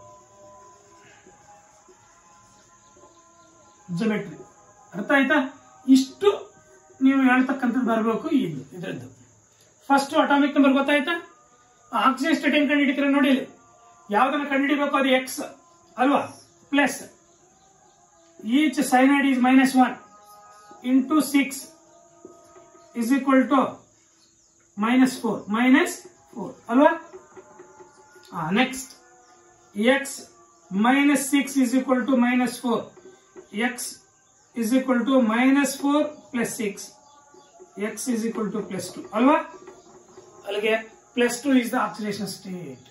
geometry ಅರ್ಥ ಆಯ್ತಾ ಇಷ್ಟು ನೀವು ಹೇಳ್ತಕ್ಕಂಥದ್ದು ಬರಬೇಕು ಇದು ಇದರದ್ದು ಫಸ್ಟ್ ಅಟಾಮಿಕ್ ನಂಬರ್ ಗೊತ್ತಾಯ್ತಾ ಆಕ್ಸಿಜನ್ ಸ್ಟೇಟ್ ಹೆಂಗ್ ಕಂಡುಹಿಡಿತೀರ ನೋಡಿ ಇಲ್ಲಿ. ಯಾವ್ದನ್ನ ಕಂಡುಹಿಡಿಬೇಕು ಅದು ಎಕ್ಸ್ ಅಲ್ವಾ plus each cyanide is minus one into six is equal to minus 4 minus 4 ಅಲ್ವಾ ah, next x minus 6 is equal to minus 4 x is equal to minus 4 plus 6 x is equal to plus 2 ಅಲ್ವಾ ಅಲ್ಲಿಗೆ plus 2 is the oxidation state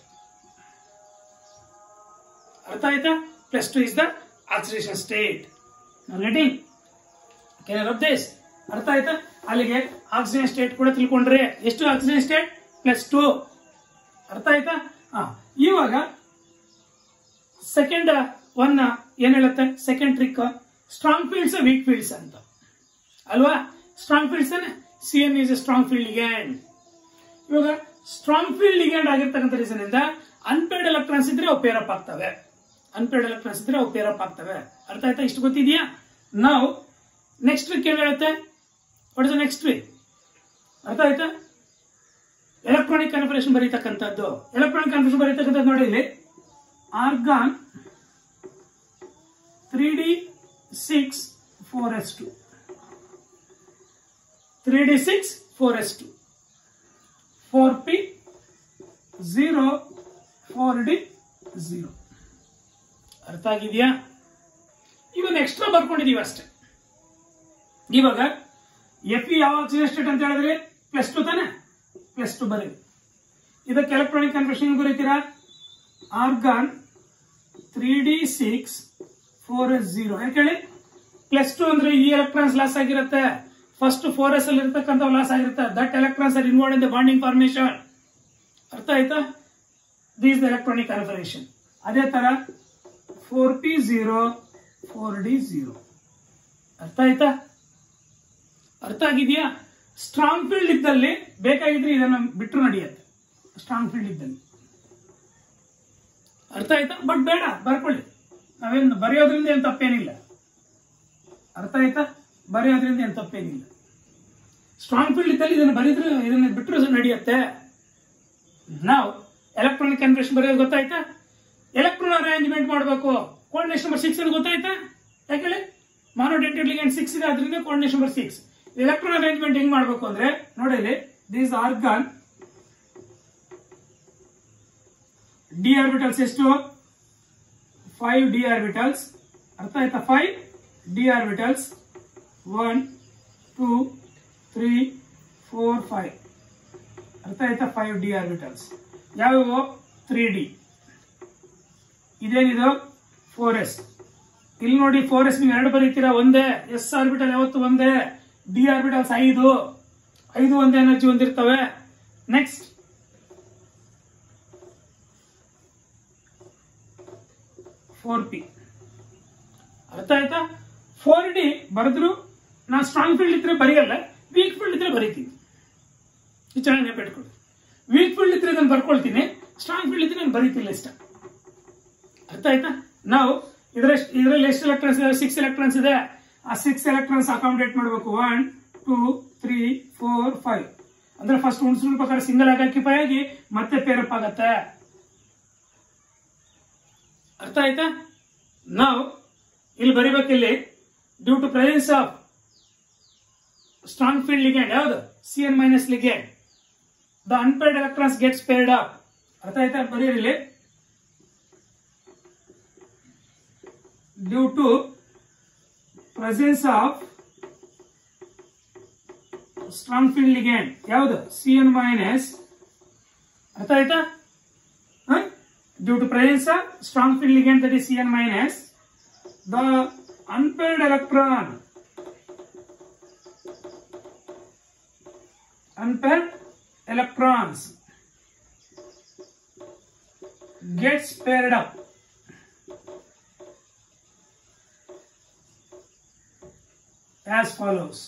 ಅರ್ಥ ಆಯ್ತಾ plus 2 is the oxidation state now getting can you this ಅರ್ಥ ಆಯ್ತಾ ಅಲ್ಲಿಗೆ oxygen state ಕೂಡ ತಿಳ್ಕೊಂಡ್ರೆ ಎಷ್ಟು ಆಕ್ಸಿಜನ್ ಸ್ಟೇಟ್ ಪ್ಲಸ್ ಟು ಅರ್ಥ ಆಯ್ತಾ ಹಾ ಇವಾಗ ಸೆಕೆಂಡ್ ಒನ್ ಏನ್ ಹೇಳುತ್ತೆ second trick strong fields weak fields ಅಂತ ಅಲ್ವಾ strong fields C N is strong field ligand ಇವಾಗ ಸ್ಟ್ರಾಂಗ್ ಫೀಲ್ಡ್ ಲಿಗ್ಯಾಂಡ್ ಆಗಿರ್ತಕ್ಕಂಥ ರೀಸನ್ ಇಂದ ಅನ್ಪೇರ್ಡ್ ಎಲೆಕ್ಟ್ರಾನ್ಸ್ ಇದ್ರೆ ಅವು ಪೇರಪ್ ಆಗ್ತವೆ ಅನ್ಪೇರ್ಡ್ ಎಲೆಕ್ಟ್ರಾನ್ಸ್ ಇದ್ರೆ ಅವು ಪೇರಪ್ ಆಗ್ತವೆ ಅರ್ಥ ಆಯ್ತಾ ಇಷ್ಟು ಗೊತ್ತಿದೆಯಾ ನಾವು ನೆಕ್ಸ್ಟ್ ಟ್ರಿಕ್ ಏನ್ ಹೇಳುತ್ತೆ ವಾಟ್ ಇಸ್ ನೆಕ್ಸ್ಟ್ ಟ್ರಿಕ್ ಅರ್ಥ ಆಯ್ತಾ ಎಲೆಕ್ಟ್ರಾನಿಕ್ ಕನ್ಫರೇಷನ್ ಬರೀತಕ್ಕಂಥದ್ದು ಎಲೆಕ್ಟ್ರಾನಿಕ್ ಕನ್ಫರೇಷನ್ ಬರೀತಕ್ಕಂಥದ್ದು ನೋಡಿ ಇಲ್ಲಿ argon three D six four S two three D six four S two four P zero four D zero ಅರ್ಥ ಆಗಿದೆಯಾ ಇವಾಗ ಎಕ್ಸ್ಟ್ರಾ ಬರ್ಕೊಂಡಿದೀವಿ ಅಷ್ಟೇ ಇವಾಗ ಎಫ್ ಇ ಯಾವ ಆಕ್ಸಿಜನ್ ಸ್ಟೇಟ್ ಅಂತ ಹೇಳಿದ್ರೆ ಪ್ಲಸ್ ಟು ತಾನೆ ಪ್ಲಸ್ ಟು ಬರೀ ಇದಕ್ಕೆ ಎಲೆಕ್ಟ್ರಾನಿಕ್ ಕನ್ಫ್ಯೂಷನ್ ಬರೀತೀರಾ argon three D six four S zero ಯಾಕೆ ಹೇಳಿ ಪ್ಲಸ್ ಟು ಅಂದ್ರೆ ಈ ಎಲೆಕ್ಟ್ರಾನ್ಸ್ ಲಾಸ್ ಆಗಿರುತ್ತೆ ಫಸ್ಟ್ ಫೋರ್ ಎಸ್ ಅಲ್ಲಿ ಇರ್ತಕ್ಕಂಥ ಲಾಸ್ ಆಗಿರುತ್ತೆ that electrons are involved in the bonding formation ಅರ್ಥ ಆಯ್ತಾ ದಿಸ್ ದ ಎಲೆಕ್ಟ್ರಾನಿಕ್ ಕನ್ಫರೇಷನ್ ಅದೇ ತರ four P zero four D zero ಅರ್ಥ ಆಯ್ತಾ ಅರ್ಥ ಆಗಿದೆಯಾ ಸ್ಟ್ರಾಂಗ್ ಫೀಲ್ಡ್ ಇದ್ದಲ್ಲಿ ಬೇಕಾಗಿದ್ರೆ ಇದನ್ನ ಬಿಟ್ಟರು ನಡೆಯುತ್ತೆ ಸ್ಟ್ರಾಂಗ್ ಫೀಲ್ಡ್ ಇದ್ದಲ್ಲಿ ಅರ್ಥ ಆಯ್ತಾ ಬಟ್ ಬೇಡ ಬರ್ಕೊಳ್ಳಿ ನಾವೇನು ಬರೆಯೋದ್ರಿಂದ ಏನು ತಪ್ಪೇನಿಲ್ಲ ಅರ್ಥ ಆಯ್ತಾ ಬರೆಯೋದ್ರಿಂದ ಏನು ತಪ್ಪೇನಿಲ್ಲ ಸ್ಟ್ರಾಂಗ್ ಫೀಲ್ಡ್ ಇದ್ದಲ್ಲಿ ಇದನ್ನ ಬರೆದ್ರೆ ಇದನ್ನ ಬಿಟ್ಟರು ನಡೆಯುತ್ತೆ ನಾವು ಎಲೆಕ್ಟ್ರಾನಿಕ್ ಕನ್ಫ್ಯೂಷನ್ ಬರೆಯೋದು ಗೊತ್ತಾಯ್ತಾ ಎಲೆಕ್ಟ್ರಾನ್ ಅರೇಂಜ್ಮೆಂಟ್ ಮಾಡಬೇಕು ಕೋರ್ಡಿನೇಷನ್ ನಂಬರ್ ಸಿಕ್ಸ್ ಅಂತ ಗೊತ್ತಾಯ್ತಾ ಯಾಕೆ ಮಾನೋಡೆಂಟೆಡ್ ಲಿಗೆಂಡ್ ಸಿಕ್ಸ್ ಇದೆ ಅದರಿಂದ coordination number six electron arrangement ಹೆಂಗ್ ಮಾಡಬೇಕು ಅಂದ್ರೆ ನೋಡಿ ಇಲ್ಲಿ ದಿಸ್ ಆರ್ಗಾನ್ ಡಿ ಆರ್ಬಿಟಲ್ಸ್ ಎಷ್ಟು ಫೈವ್ ಡಿ ಆರ್ಬಿಟಲ್ಸ್ ಅರ್ಥ ಆಯ್ತಾ five D orbitals one two three four five ಅರ್ಥ ಆಯ್ತಾ ಫೈವ್ ಡಿ ಆರ್ಬಿಟಲ್ಸ್ ಯಾವ್ಯಾವು ತ್ರೀ ಡಿ ಇದೇನಿದು ಫೋರ್ ಎಸ್ ಇಲ್ಲಿ ನೋಡಿ ಫೋರ್ ಎಸ್ ನೀವು ಎರಡು ಬರೀತೀರಾ ಒಂದೇ ಎಸ್ ಆರ್ಬಿಟಲ್ ಯಾವತ್ತು ಒಂದೇ ಡಿ ಆರ್ಬಿಟಲ್ಸ್ ಐದು ಐದು ಒಂದೇ ಎನರ್ಜಿ ಹೊಂದಿರ್ತವೆ ನೆಕ್ಸ್ಟ್ ಫೋರ್ ಪಿ ಅರ್ಥ ಆಯ್ತಾ ಫೋರ್ ಡಿ ಬರೆದ್ರು ನಾನು ಸ್ಟ್ರಾಂಗ್ ಫೀಲ್ಡ್ ಇದ್ರೆ ಬರೆಯಲ್ಲ ವೀಕ್ ಫೀಲ್ಡ್ ಇದ್ರೆ ಬರೀತೀನಿ ಇದು ಚೆನ್ನಾಗಿ ನೆನಪಿಟ್ಕೊಳ್ಳಿ ವೀಕ್ ಫೀಲ್ಡ್ ಇದ್ರೆ ನಾನು ಬರ್ಕೊಳ್ತೀನಿ ಸ್ಟ್ರಾಂಗ್ ಫೀಲ್ಡ್ ಇದ್ರೆ ನಾನು ಬರೀತಿಲ್ಲ ಇಷ್ಟ ಅರ್ಥ ಆಯ್ತಾ ನಾವು ಇದ್ರ ಇದರಲ್ಲಿ ಎಷ್ಟು ಎಲೆಕ್ಟ್ರಾನ್ಸ್ ಇದೆ ಸಿಕ್ಸ್ ಎಲೆಕ್ಟ್ರಾನ್ಸ್ ಇದೆ ಆ ಸಿಕ್ಸ್ ಎಲೆಕ್ಟ್ರಾನ್ಸ್ ಅಕಾಮಿಡೇಟ್ ಮಾಡಬೇಕು one two three four five ಅಂದ್ರೆ ಫಸ್ಟ್ ಉಣಿಸಿದ ಪ್ರಕಾರ ಸಿಂಗಲ್ ಆಗಿ ಆಕ್ಯುಪೈ ಆಗಿ ಮತ್ತೆ ಪೇರಪ್ ಆಗತ್ತೆ ಅರ್ಥ ಆಯ್ತಾ ನಾವು ಇಲ್ಲಿ ಬರಿಬೇಕಿಲ್ಲಿ due to presence of strong field ligand ಯಾವುದು C N minus ligand the unpaired electrons gets paired up ಅರ್ಥ ಆಯ್ತಾ ಬರೀರಿ due to presence of strong field ligand ಯಾವುದು ಸಿ ಎನ್ ಮೈನಸ್ ಅರ್ಥ ಆಯ್ತಾ due to presence of strong field ligand that is C N minus the unpaired electron unpaired electrons gets paired up as follows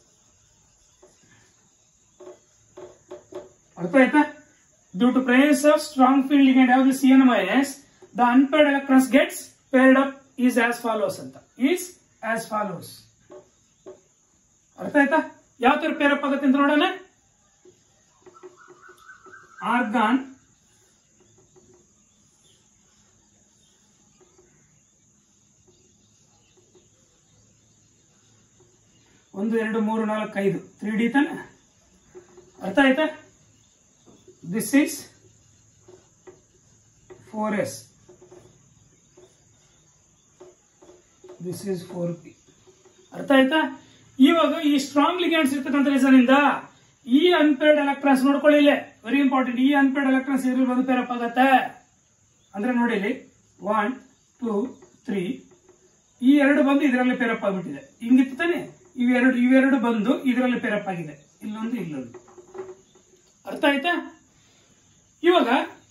ಅರ್ಥ ಆಯ್ತಾ due to presence of strong field ಲಿಗೆಂಡ್ ಯಾವ C N minus the unpaired electrons gets paired up is as follows ಅಂತ is as follows ಅರ್ಥ ಆಯ್ತಾ ಯಾವ ತರ ಪೇರಪ್ ಆಗುತ್ತೆ ಅಂತ ನೋಡೋಣ ಆರ್ಗಾನ್ ಒಂದು ಎರಡು ಮೂರು ನಾಲ್ಕು ಐದು ತ್ರೀ ಡಿ ತಾನೆ ಅರ್ಥ ಆಯ್ತಾ this is four S this is four P ಅರ್ಥ ಆಯ್ತಾ ಇವಾಗ ಈ ಸ್ಟ್ರಾಂಗ್ ಲಿಗ್ಯಾಂಡ್ಸ್ ಇರ್ತಕ್ಕಂಥ ರೀಸನ್ ಇಂದ ಈ ಅನ್ಪೇರ್ಡ್ ಎಲೆಕ್ಟ್ರಾನ್ಸ್ ನೋಡ್ಕೊಳ್ಳಿ ಇಲ್ಲೇ ವೆರಿ ಇಂಪಾರ್ಟೆಂಟ್ ಈ ಅನ್ಪೇರ್ಡ್ ಎಲೆಕ್ಟ್ರಾನ್ಸ್ ಇದ್ರಲ್ಲಿ ಬಂದು ಪೇರಪ್ ಆಗತ್ತೆ ಅಂದ್ರೆ ನೋಡಿ ಇಲ್ಲಿ ಒನ್ ಟೂ ತ್ರೀ ಈ ಎರಡು ಬಂದು ಇದರಲ್ಲಿ ಪೇರಪ್ ಆಗ್ಬಿಟ್ಟಿದೆ ಹಿಂಗಿತ್ತು ತಾನೆ ಇವೆರಡು ಇವೆರಡು ಬಂದು ಇದರಲ್ಲಿ ಪೇರಪ್ ಆಗಿದೆ ಇಲ್ಲೊಂದು ಇಲ್ಲೊಂದು ಅರ್ಥ ಆಯ್ತಾ ಇವಾಗ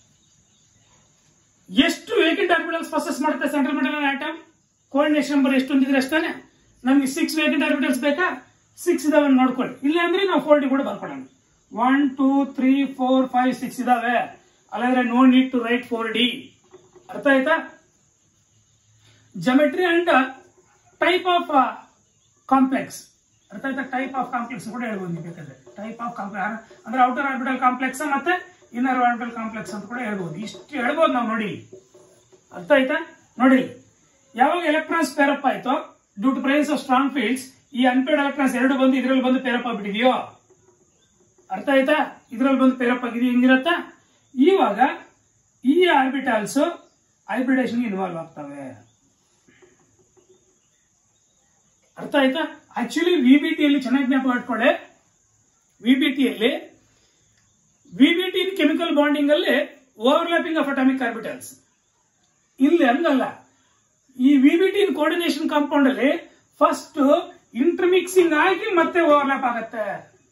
ಎಷ್ಟು ವೇಕೆಂಟ್ ಆರ್ಬಿಟಲ್ಸ್ ಪ್ರೊಸೆಸ್ ಮಾಡುತ್ತೆ central metal atom coordination number ಎಷ್ಟು ಹೊಂದಿದ್ರೆ ಅಷ್ಟೇ ನಮ್ಗೆ ಸಿಕ್ಸ್ ವೇಕೆಂಟ್ ಆರ್ಬಿಟಲ್ಸ್ ಬೇಕಾ ಸಿಕ್ಸ್ ಇದಾವೆ ನೋಡ್ಕೊಳ್ಳಿ ಇಲ್ಲ ಅಂದ್ರೆ ನಾವು ಫೋರ್ ಡಿ ಕೂಡ ಬರ್ಕೊಳ್ಳೋಣ one two three four five six ಇದಾವೆ ಅಲ್ಲಾಂದ್ರೆ no need to write four D ಅರ್ಥ ಆಯ್ತಾ geometry and type of complex ಅರ್ಥ ಆಯ್ತಾ ಟೈಪ್ ಆಫ್ ಕಾಂಪ್ಲೆಕ್ಸ್ ಕೂಡ ಹೇಳ್ಬೋದು ನೀವು ಬೇಕಾದ್ರೆ ಟೈಪ್ ಆಫ್ ಕಾಂಪ್ಲೆಕ್ಸ್ ಅಂದ್ರೆ ಔಟರ್ ಆರ್ಬಿಟಲ್ ಕಾಂಪ್ಲೆಕ್ಸ್ ಮತ್ತೆ ಇನ್ನರ್ ಆರ್ಬಿಟಲ್ ಕಾಂಪ್ಲೆಕ್ಸ್ ಅಂತ ಕೂಡ ಹೇಳ್ಬೋದು ಇಷ್ಟು ಹೇಳ್ಬೋದು ನಾವು ನೋಡಿ ಅರ್ಥ ಆಯ್ತಾ ನೋಡಿ ಯಾವಾಗ ಎಲೆಕ್ಟ್ರಾನ್ಸ್ ಪೇರಪ್ ಆಯ್ತೋ due to price of strong fields ಈ ಅನ್ಪೇಡ್ ಎಲೆಕ್ಟ್ರಾನ್ಸ್ ಎರಡು ಬಂದು ಇದರಲ್ಲಿ ಬಂದು ಪೇರಪ್ ಆಗ್ಬಿಟ್ಟಿದೆಯೋ ಅರ್ಥ ಆಯ್ತಾ ಇದರಲ್ಲಿ ಬಂದು ಪೇರಪ್ ಆಗಿದೆಯೋ ಹಿಂಗಿರತ್ತಾ ಇವಾಗ ಈ ಆರ್ಬಿಟಲ್ಸ್ ಹೈಬ್ರಿಡೇಷನ್ ಇನ್ವಾಲ್ವ್ ಆಗ್ತವೆ ಅರ್ಥ ಆಯ್ತಾ ಆಕ್ಚುಲಿ ವಿಬಿಟಿಯಲ್ಲಿ ಚೆನ್ನಾಗಿ ಜ್ಞಾಪಕ ಇಟ್ಕೊಳ್ಳಿ ವಿಬಿಟಿಯಲ್ಲಿ ವಿಬಿಟಿ ಕೆಮಿಕಲ್ ಬಾಂಡಿಂಗ್ ಅಲ್ಲಿ ಓವರ್ಲ್ಯಾಪಿಂಗ್ ಆಫ್ ಅಟಾಮಿಕ್ ಆರ್ಬಿಟಲ್ಸ್ ಇಲ್ಲಿ ಹಂಗಲ್ಲ ಈ ವಿಬಿಟಿ ಕೋಆರ್ಡಿನೇಷನ್ ಕಾಂಪೌಂಡ್ ಅಲ್ಲಿ ಫಸ್ಟ್ ಇಂಟರ್ಮಿಕ್ಸಿಂಗ್ ಆಗಿ ಮತ್ತೆ ಓವರ್ಲ್ಯಾಪ್ ಆಗತ್ತೆ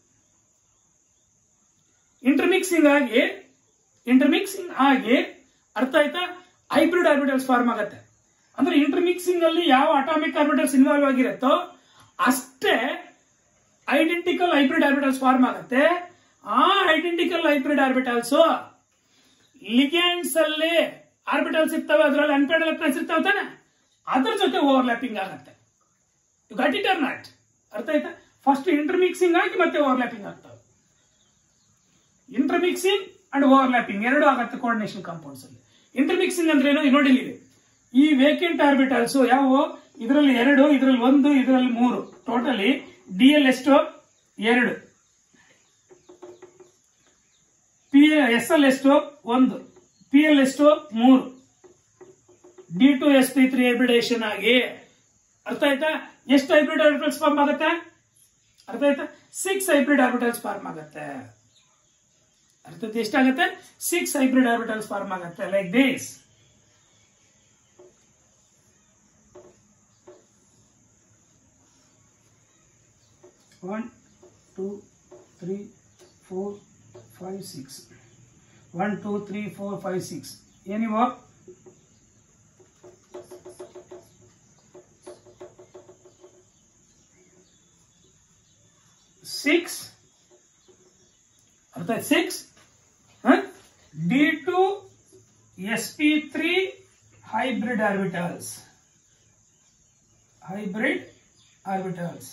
ಇಂಟರ್ಮಿಕ್ಸಿಂಗ್ ಆಗಿ ಇಂಟರ್ಮಿಕ್ಸಿಂಗ್ ಆಗಿ ಅರ್ಥ ಆಯ್ತಾ ಹೈಬ್ರಿಡ್ ಆರ್ಬಿಟಲ್ಸ್ ಫಾರ್ಮ್ ಆಗತ್ತೆ ಅಂದ್ರೆ ಇಂಟರ್ಮಿಕ್ಸಿಂಗ್ ಅಲ್ಲಿ ಯಾವ ಅಟಾಮಿಕ್ ಆರ್ಬಿಟಲ್ಸ್ ಇನ್ವಾಲ್ವ್ ಆಗಿರುತ್ತೋ ಅಷ್ಟೇ ಐಡೆಂಟಿಕಲ್ ಹೈಬ್ರಿಡ್ ಆರ್ಬಿಟಲ್ಸ್ ಫಾರ್ಮ್ ಆಗುತ್ತೆ ಆ ಐಡೆಂಟಿಕಲ್ ಹೈಬ್ರಿಡ್ ಆರ್ಬಿಟಲ್ಸ್ ಲಿಗ್ಯಾಂಡ್ಸ್ ಅಲ್ಲಿ ಆರ್ಬಿಟಲ್ಸ್ ಇರ್ತವೆ ಅದರಲ್ಲಿ ಅನ್ಪೇಡ್ ಎಲೆಕ್ಟ್ರಾನ್ಸ್ ಇರ್ತವೆ ತಾನೆ ಅದ್ರ ಜೊತೆ ಓವರ್ಲ್ಯಾಪಿಂಗ್ ಆಗತ್ತೆ ಗಟ್ ಇಟ್ ಆರ್ ನಾಟ್ ಅರ್ಥ ಆಯ್ತಾ ಫಸ್ಟ್ ಇಂಟರ್ಮಿಕ್ಸಿಂಗ್ ಆಗಿ ಮತ್ತೆ ಓವರ್ಲ್ಯಾಪಿಂಗ್ ಆಗ್ತವೆ ಇಂಟರ್ಮಿಕ್ಸಿಂಗ್ ಅಂಡ್ ಓವರ್ಲ್ಯಾಪಿಂಗ್ ಎರಡು ಆಗತ್ತೆ ಕೋಆರ್ಡಿನೇಷನ್ ಕಾಂಪೌಂಡ್ಸ್ ಅಲ್ಲಿ ಇಂಟರ್ಮಿಕ್ಸಿಂಗ್ ಅಂದ್ರೆ ಏನು ನೋಡಿ ಇಲ್ಲಿ ಈ ವೇಕೆಂಟ್ ಆರ್ಬಿಟಲ್ಸ್ ಯಾವುವು ಇದರಲ್ಲಿ ಎರಡು ಇದರಲ್ಲಿ ಒಂದು ಇದರಲ್ಲಿ ಮೂರು ಟೋಟಲಿ ಡಿ ಎಲ್ ಎಷ್ಟು ಎರಡು ಪಿ ಎಸ್ ಎಲ್ ಎಷ್ಟು ಒಂದು ಪಿ ಎಲ್ ಎಷ್ಟು ಮೂರು D two S P three hybridisation ಆಗಿ ಅರ್ಥ ಆಯ್ತಾ ಎಷ್ಟು ಹೈಬ್ರಿಡ್ ಆರ್ಬಿಟಲ್ಸ್ ಫಾರ್ಮ್ ಆಗುತ್ತೆ ಅರ್ಥ ಆಯ್ತಾ ಸಿಕ್ಸ್ ಹೈಬ್ರಿಡ್ ಆರ್ಬಿಟಲ್ಸ್ ಫಾರ್ಮ್ ಆಗುತ್ತೆ ಅರ್ಥ ಆಯ್ತಾ? ಎಷ್ಟಾಗುತ್ತೆ ಸಿಕ್ಸ್ ಹೈಬ್ರಿಡ್ ಆರ್ಬಿಟಲ್ಸ್ ಫಾರ್ಮ್ ಆಗುತ್ತೆ like this one two three four five six one two three four five six ಏನಿವ ಸಿಕ್ಸ್ ಅರ್ಥ six D two S P three hybrid orbitals hybrid orbitals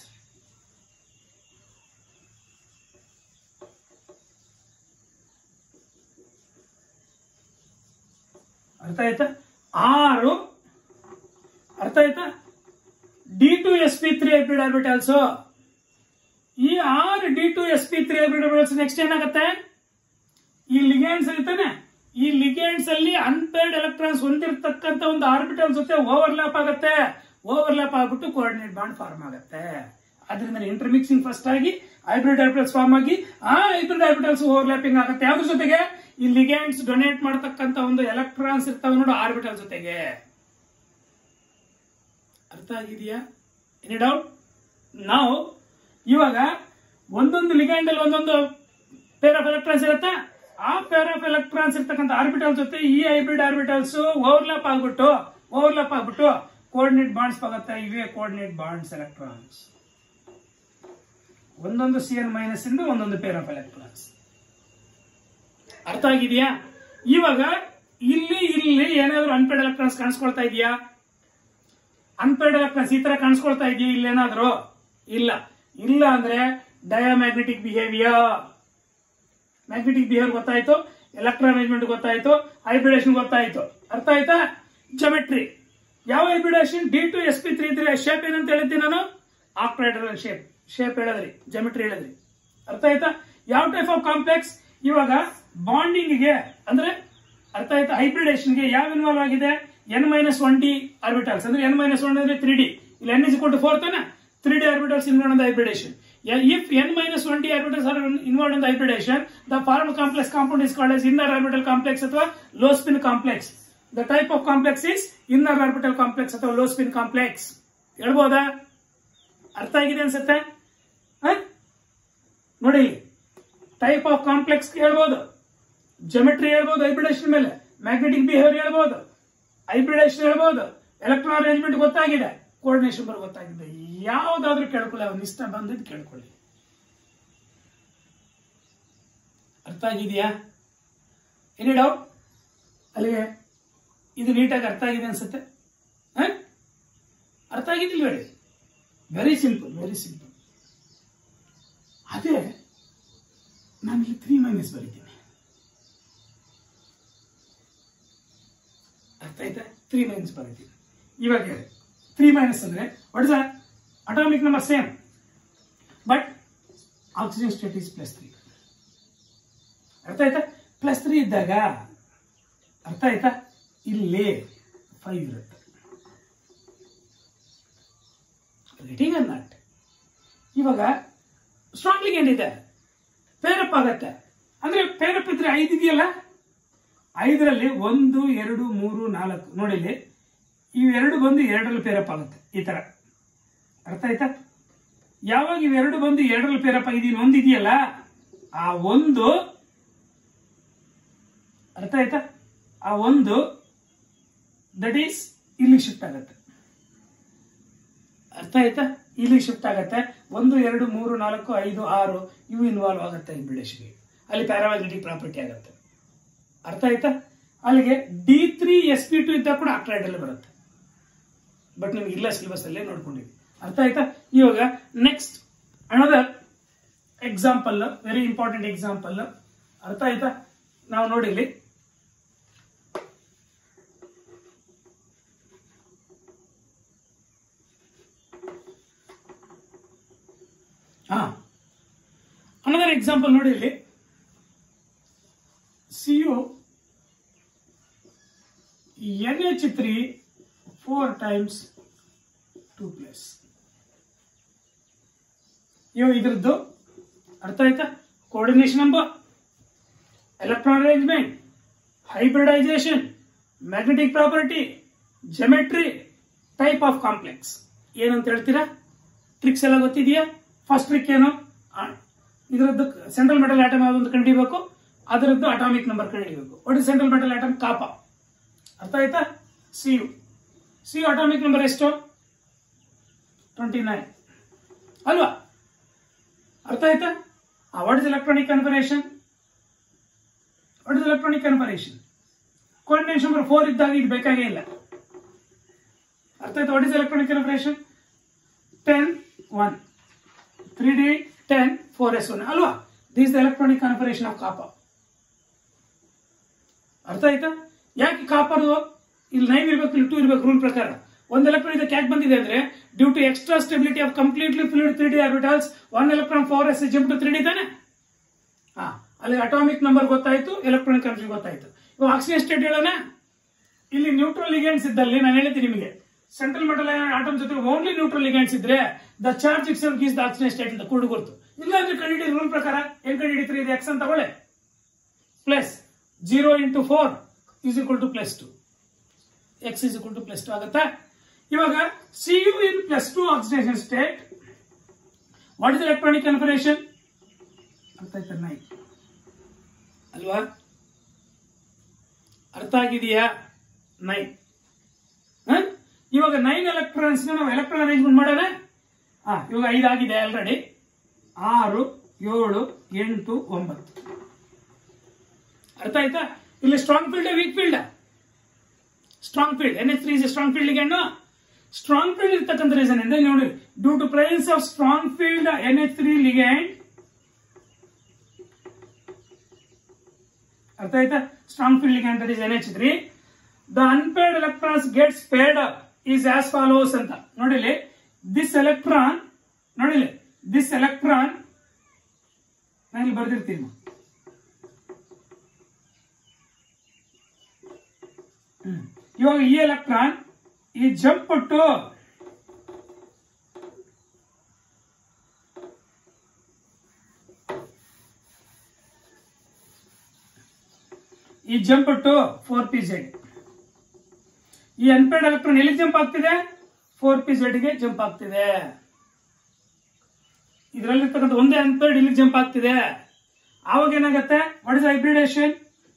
ಅರ್ಥ ಆಯ್ತಾ ಆರು ಅರ್ಥ ಆಯ್ತಾ D two S P three hybrid orbitals ಈ ಆರು D two S P three hybrid orbitals next ಏನಾಗುತ್ತೆ ಈ ಲಿಗ್ಯಾಂಡ್ಸ್ ಇರ್ತಾನೆ ಈ ಲಿಗ್ಯಾಂಡ್ಸ್ ಅಲ್ಲಿ ಅನ್ಪೇರ್ಡ್ ಎಲೆಕ್ಟ್ರಾನ್ಸ್ ಹೊಂದಿರತಕ್ಕಂತ ಒಂದು ಆರ್ಬಿಟಲ್ ಜೊತೆ ಓವರ್ಲ್ಯಾಪ್ ಆಗುತ್ತೆ ಓವರ್ಲ್ಯಾಪ್ ಆಗ್ಬಿಟ್ಟು ಕೋಆರ್ಡಿನೇಟ್ ಬಾಂಡ್ ಫಾರ್ಮ್ ಆಗುತ್ತೆ ಅದರಿಂದ ಇಂಟರ್ಮಿಕ್ಸಿಂಗ್ ಫಸ್ಟ್ ಆಗಿ ಹೈಬ್ರಿಡ್ ಆರ್ಬಿಟಲ್ಸ್ ಫಾರ್ಮ್ ಆಗಿ ಆ ಹೈಬ್ರಿಡ್ ಆರ್ಬಿಟಲ್ಸ್ ಓವರ್ಲ್ಯಾಪಿಂಗ್ ಆಗುತ್ತೆ ಯಾವ್ದ್ರ ಜೊತೆಗೆ ಈ ಲಿಗ್ಯಾಂಡ್ಸ್ ಡೊನೇಟ್ ಮಾಡತಕ್ಕಂತ ಒಂದು ಎಲೆಕ್ಟ್ರಾನ್ಸ್ ಇರ್ತಾವೆ ನೋಡು ಆರ್ಬಿಟಲ್ ಜೊತೆಗೆ ಅರ್ಥ ಆಗಿದೆಯಾ ಎನಿ ಡೌಟ್ ನಾವು ಇವಾಗ ಒಂದೊಂದು ಲಿಗ್ಯಾಂಡ್ ಅಲ್ಲಿ ಒಂದೊಂದು ಪೇರ್ ಆಫ್ ಎಲೆಕ್ಟ್ರಾನ್ಸ್ ಇರುತ್ತಾ ಆ ಪೇರ್ ಆಫ್ ಎಲೆಕ್ಟ್ರಾನ್ಸ್ ಇರ್ತಕ್ಕಂಥ ಆರ್ಬಿಟಲ್ ಜೊತೆ ಈ ಹೈಬ್ರಿಡ್ ಆರ್ಬಿಟಲ್ಸ್ ಓವರ್ಲ್ಯಾಪ್ ಆಗ್ಬಿಟ್ಟು ಓವರ್ಲ್ಯಾಪ್ ಆಗ್ಬಿಟ್ಟು ಕೋಆರ್ಡಿನೇಟ್ ಬಾಂಡ್ಸ್ ಆಗುತ್ತೆ ಇವೇ ಕೋಆರ್ಡಿನೇಟ್ ಬಾಂಡ್ಸ್ ಎಲೆಕ್ಟ್ರಾನ್ಸ್ ಒಂದೊಂದು ಸಿ ಎನ್ ಮೈನಸ್ ಇಂದ ಒಂದೊಂದು ಪೇರ್ ಆಫ್ ಎಲೆಕ್ಟ್ರಾನ್ಸ್ ಅರ್ಥ ಆಗಿದೆಯಾ ಇವಾಗ ಇಲ್ಲಿ ಇಲ್ಲಿ ಏನಾದ್ರು ಅನ್ಪೇಡ್ ಎಲೆಕ್ಟ್ರಾನ್ಸ್ ಕಾಣಿಸ್ಕೊಳ್ತಾ ಇದೆಯಾ ಅನ್ಪೇಡ್ ಎಲೆಕ್ಟ್ರಾನ್ಸ್ ಈ ತರ ಕಾಣಿಸ್ಕೊಳ್ತಾ ಇದೆಯಾ ಇಲ್ಲೇನಾದ್ರು ಇಲ್ಲ ಇಲ್ಲ ಅಂದ್ರೆ ಡಯಾಮ್ಯಾಗ್ನೆಟಿಕ್ ಬಿಹೇವಿಯರ್ ಮ್ಯಾಗ್ನೆಟಿಕ್ ಬಿಹೇವಿಯರ್ ಗೊತ್ತಾಯ್ತು ಎಲೆಕ್ಟ್ರಾನ್ ಅರೇಂಜ್ಮೆಂಟ್ ಗೊತ್ತಾಯ್ತು ಹೈಬ್ರಿಡೇಷನ್ ಗೊತ್ತಾಯ್ತು ಅರ್ಥ ಆಯ್ತಾ ಜಮೆಟ್ರಿ ಯಾವ hybridisation D two S P three three shape ಏನಂತ ಹೇಳಿದ್ದೆ ನಾನು ಆಕ್ರೈಡಲ್ ಶೇಪ್ ಶೇಪ್ ಹೇಳಿದ್ರಿ ಜಮೆಟ್ರಿ ಹೇಳಿದ್ರಿ ಅರ್ಥ ಆಯ್ತಾ ಯಾವ ಟೈಪ್ ಆಫ್ ಕಾಂಪ್ಲೆಕ್ಸ್ ಇವಾಗ ಬಾಂಡಿಂಗ್ ಗೆ ಅಂದ್ರೆ ಅರ್ಥ ಆಯ್ತಾ ಹೈಬ್ರಿಡೇಷನ್ ಗೆ ಯಾವ ಇನ್ವಾಲ್ವ್ ಆಗಿದೆ N minus one D orbitals ಅಂದ್ರೆ ಎನ್ ಮೈನಸ್ ಒನ್ ಅಂದ್ರೆ ತ್ರೀ ಡಿ ಇಲ್ಲಿ ಎನ್ ಇಸ್ ಕೊಟ್ಟು ಫೋರ್ ತಾನೆ three D orbitals involve in hybridisation if n minus 1 d orbitals are involved in the hybridation the formed complex compound is called as inner orbital complex ಅಥವಾ low spin complex the type of complex is inner orbital complex ಅಥವಾ low spin complex ಹೇಳ್ಬೋದಾ ಅರ್ಥ ಆಗಿದೆ ಅನ್ಸುತ್ತೆ ಹ? ನೋಡಿ type of complex ಹೇಳ್ಬೋದು ಜಮೆಟ್ರಿ ಹೇಳ್ಬೋದು ಹೈಬ್ರಿಡೇಷನ್ ಮೇಲೆ ಮ್ಯಾಗ್ನೆಟಿಕ್ ಬಿಹೇವಿಯರ್ ಹೇಳ್ಬೋದು ಹೈಬ್ರಿಡೇಷನ್ ಹೇಳ್ಬೋದು ಎಲೆಕ್ಟ್ರಾನ್ ಅರೇಂಜ್ಮೆಂಟ್ ಗೊತ್ತಾಗಿದೆ ಕೋರ್ಡಿನೇಷನ್ ಬರ್ ಗೊತ್ತಾಗಿದೆ ಯಾವ್ದಾದ್ರೂ ಕೇಳ್ಕೊಳ್ಳಿ ಅವ್ನ ಇಷ್ಟ ಬಂದಿದ್ದು ಕೇಳ್ಕೊಳ್ಳಿ ಅರ್ಥ ಆಗಿದೆಯಾ ಎನಿ ಡೌಟ್ ಅಲ್ಲಿಗೆ ಇದು ನೀಟಾಗಿ ಅರ್ಥ ಆಗಿದೆ ಅನ್ಸುತ್ತೆ ಹ? ಅರ್ಥ ಆಗಿದ್ದಿಲ್ಲ ಹೇಳಿ ವೆರಿ ಸಿಂಪಲ್ ವೆರಿ ಸಿಂಪಲ್ ಅದೇ ನಾನು ಇಲ್ಲಿ ತ್ರೀ ಮೈನಸ್ ಬರೀತೀನಿ ಅರ್ಥ ಆಯ್ತಾ ತ್ರೀ ಮೈನಸ್ ಬರೀತೀನಿ ಇವಾಗ ಹೇಳಿ ತ್ರೀ ಮೈನಸ್ ಅಂದ್ರೆ what is atomic number same but oxidation state is plus three ಅರ್ಥ ಆಯ್ತಾ ಪ್ಲಸ್ ತ್ರೀ ಇದ್ದಾಗ ಅರ್ಥ ಆಯ್ತಾ ಇಲ್ಲಿ ಫೈವ್ ಇರುತ್ತೆ ರಿಟಿಂಗ್ ಅನ್ ನಾಟ್ ಇವಾಗ ಸ್ಟ್ರಾಂಗ್ ಲಿಗೇಂಡ್ ಇದೆ ಪೇರಪ್ ಆಗತ್ತೆ ಅಂದ್ರೆ ಪೇರಪ್ ಇದ್ರೆ ಐದು ಇದೆಯಲ್ಲ ಐದರಲ್ಲಿ ಒಂದು ಎರಡು ಮೂರು ನಾಲ್ಕು ನೋಡಿ ಇಲ್ಲಿ ಇವೆರಡು ಬಂದು ಎರಡರಲ್ಲಿ ಪೇರಪ್ ಆಗುತ್ತೆ ಈ ತರ ಅರ್ಥ ಆಯ್ತಾ ಯಾವಾಗ ಇವೆರಡು ಬಂದು ಎರಡರಲ್ಲಿ ಪೇರಪ್ ಆಗಿದೆ ಒಂದು ಇದೆಯಲ್ಲ ಆ ಒಂದು ಅರ್ಥ ಆಯ್ತಾ ಆ ಒಂದು ದಟ್ ಈಸ್ ಇಲ್ಲಿ ಶಿಫ್ಟ್ ಆಗತ್ತೆ ಅರ್ಥ ಆಯ್ತಾ ಇಲ್ಲಿ ಶಿಫ್ಟ್ ಆಗತ್ತೆ ಒಂದು ಎರಡು ಮೂರು ನಾಲ್ಕು ಐದು ಆರು ಇವು ಇನ್ವಾಲ್ವ್ ಆಗುತ್ತೆ ಹೈಬ್ರಿಡೇಷನ್ಗೆ ಅಲ್ಲಿ ಪ್ಯಾರಾಮ್ಯಾಗ್ನೆಟಿಕ್ ಪ್ರಾಪರ್ಟಿ ಆಗುತ್ತೆ ಅರ್ಥ ಆಯ್ತಾ ಅಲ್ಲಿಗೆ D three S P two ಇದ್ದಾಗ ಕೂಡ ಆಕ್ಟ್ರೈಡ್ ಅಲ್ಲಿ ಬರುತ್ತೆ ಬಟ್ ನಿಮ್ಗೆ ಇಲ್ಲ ಸಿಲೆಬಸ್ ಅಲ್ಲೇ ನೋಡ್ಕೊಂಡಿದ್ವಿ ಅರ್ಥ ಆಯ್ತಾ ಇವಾಗ next another example very important example ಅರ್ಥ ಆಯ್ತಾ ನಾವು ನೋಡಿಲಿ ಹಾ ಅನದರ್ ಎಕ್ಸಾಂಪಲ್ ನೋಡಿ ಇಲ್ಲಿ C U N H three four times two plus ಇವು ಇದ್ರದ್ದು ಅರ್ಥ ಆಯ್ತಾ coordination number electron arrangement hybridisation magnetic property geometry type of complex ಏನಂತ ಹೇಳ್ತೀರಾ ಟ್ರಿಕ್ಸ್ ಎಲ್ಲ ಗೊತ್ತಿದೆಯಾ ಫಸ್ಟ್ ಟ್ರಿಕ್ ಏನು ಆ, ಇದರದ್ದು ಸೆಂಟ್ರಲ್ ಮೆಟಲ್ ಆಟಮ್ ಯಾವ್ದು ಅಂತ ಕಂಡಿಬೇಕು ಅದರದ್ದು ಅಟಾಮಿಕ್ ನಂಬರ್ ಕಂಡಿಬೇಕು what is central metal atom ಕಾಪ ಅರ್ಥ ಆಯ್ತಾ C U C U atomic number ಎಷ್ಟು ಟ್ವೆಂಟಿ ನೈನ್ ಅಲ್ವಾ ಅರ್ಥ ಆಯ್ತಾ what is electronic configuration what is electronic configuration coordination number four ಇದ್ದಾಗ ಇದು ಬೇಕಾಗೇ ಇಲ್ಲ ಅರ್ಥ ಆಯ್ತಾ what is electronic configuration ten one three D ten four S one ಅಲ್ವಾ this the electronic configuration of copper ಅರ್ಥ ಆಯ್ತಾ ಯಾಕೆ ಕಾಪರ್ ಇಲ್ಲಿ ನೈನ್ ಇರ್ಬೇಕು ಇಲ್ಲಿ ಟೂ ಇರ್ಬೇಕು ರೂಲ್ ಪ್ರಕಾರ ಒಂದು ಎಲೆಕ್ಟ್ರಾನ್ ಇದಕ್ಕೆ ಯಾಕೆ ಬಂದಿದೆ ಅಂದ್ರೆ due to extra stability of completely filled three D orbitals one electron four S jump to three D ತಾನೆ ಹಾ ಅಲ್ಲಿ ಅಟಾಮಿಕ್ ನಂಬರ್ ಗೊತ್ತಾಯ್ತು ಎಲೆಕ್ಟ್ರಾನಿಕ್ ಕನ್ಫ್ಯೂಷನ್ ಗೊತ್ತಾಯ್ತು ಇವಾಗ ಆಕ್ಸಿಜನ್ ಸ್ಟೇಟ್ ಹೇಳೋಣ ಇಲ್ಲಿ ನ್ಯೂಟ್ರಲ್ ಲಿಗ್ಯಾಂಡ್ಸ್ ಇದ್ದಲ್ಲಿ ನಾನು ಹೇಳಿದ್ದೀನಿ ನಿಮಗೆ ಸೆಂಟ್ರಲ್ ಮೆಟಲ್ ಆಟಮ್ ಜೊತೆ ಓನ್ಲಿ ನ್ಯೂಟ್ರಲ್ ಲಿಗ್ಯಾಂಡ್ಸ್ ಇದ್ರೆ the charge it's gives the oxygen state ಅಂತ ಕುರುಡು ಗುರುತು ಇಲ್ಲ ಅಂದ್ರೆ ಕಂಡಿಡಿ ರೂಲ್ ಪ್ರಕಾರ ಏನ್ ಕಂಡಿಡಿತೀರಿ ಇದು ಎಕ್ಸ್ ಅಂತ ತಗೊಳ್ಳೆ plus zero into four is equal to plus two X is equal to plus two ಆಗುತ್ತಾ ಇವಾಗ C U in plus two oxidation state what is electronic configuration ಅರ್ಥ ಆಯ್ತಾ ನೈನ್ ಅಲ್ವಾ ಅರ್ಥ ಆಗಿದೆಯಾ ನೈನ್ ಇವಾಗ ನೈನ್ ಎಲೆಕ್ಟ್ರಾನ್ಸ್ ನಾವು ಎಲೆಕ್ಟ್ರಾನ್ ಅರೇಂಜ್ಮೆಂಟ್ ಮಾಡೋಣ ಹಾ ಇವಾಗ ಐದು ಆಗಿದೆ ಆಲ್ರೆಡಿ ಆರು ಏಳು ಎಂಟು ಒಂಬತ್ತು ಅರ್ಥ ಆಯ್ತಾ ಇಲ್ಲಿ strong field weak field strong field N H three is strong field ligand strong field ಇರ್ತಕ್ಕಂಥ ರೀಸನ್ ಅಂದ್ರೆ ನೋಡಿ due to presence of strong field N H three ligand ಅರ್ಥ ಆಯ್ತಾ strong field ligand that is N H three the unpaired electrons gets paired up is as follows ಅಂತ ನೋಡಿಲಿ this electron ನೋಡಿಲಿ this electron ನಾನು ಇಲ್ಲಿ ಬರ್ದಿರ್ತೀನಿ ಹ್ಮ್. ಇವಾಗ ಈ ಎಲೆಕ್ಟ್ರಾನ್ ಈ ಜಂಪ್ ಟು ಈ jump to four P Z ಈ ಅನ್ಪೇಡ್ ಎಲೆಕ್ಟ್ರಾನ್ ಎಲ್ಲಿ ಜಂಪ್ ಆಗ್ತಿದೆ ಫೋರ್ ಪಿ ಝೆಡ್ ಗೆ ಜಂಪ್ ಆಗ್ತಿದೆ ಇದರಲ್ಲಿರ್ತಕ್ಕಂಥ ಒಂದೇ ಅನ್ಪೇಡ್ ಇಲ್ಲಿ ಜಂಪ್ ಆಗ್ತಿದೆ ಆವಾಗ ಏನಾಗುತ್ತೆ what is hybridisation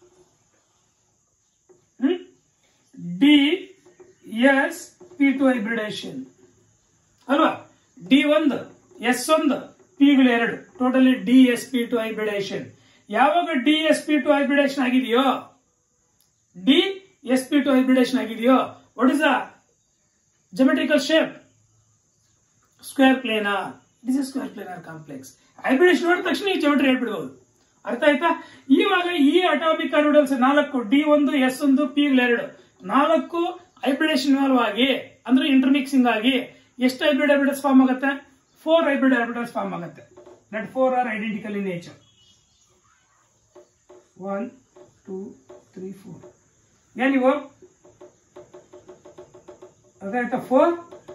D S P two hybridisation ಅಲ್ವಾ ಡಿ ಒಂದು ಎಸ್ ಒಂದು ಪಿಗಳು ಎರಡು totally D S P two hybridisation ಯಾವಾಗ D S P two hybridisation ಆಗಿದೆಯೋ D S P two hybridisation ಆಗಿದೆಯೋ what is the geometrical shape square planar is a square planar complex hybridisation ನೋಡಿದ ತಕ್ಷಣ ಈ ಜಮೆಟ್ರಿ ಹೇಳ್ಬಿಡ್ಬೋದು ಅರ್ಥ ಆಯ್ತಾ ಇವಾಗ ಈ ಅಟಾಮಿಕ್ ಆರ್ಬಿಟಲ್ಸ್ ನಾಲ್ಕು ಡಿ ಒಂದು ಎಸ್ ಒಂದು ಪಿ ಎರಡು ನಾಲ್ಕು ಹೈಬ್ರಿಡೇಷನ್ ಇನ್ವಾಲ್ವ್ ಆಗಿ ಅಂದ್ರೆ ಇಂಟರ್ಮಿಕ್ಸಿಂಗ್ ಆಗಿ ಎಷ್ಟು ಹೈಬ್ರಿಡ್ ಆರ್ಬಿಟಲ್ಸ್ ಫಾರ್ಮ್ ಆಗುತ್ತೆ ಫೋರ್ ಹೈಬ್ರಿಡ್ ಆರ್ಬಿಟಲ್ಸ್ ಫಾರ್ಮ್ ಆಗುತ್ತೆ that four are identical in nature one two three four ಏನಿವು ಅದಾಯ್ತಾ four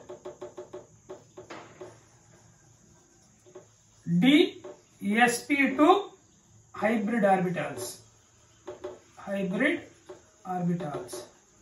D S P two hybrid orbitals hybrid orbitals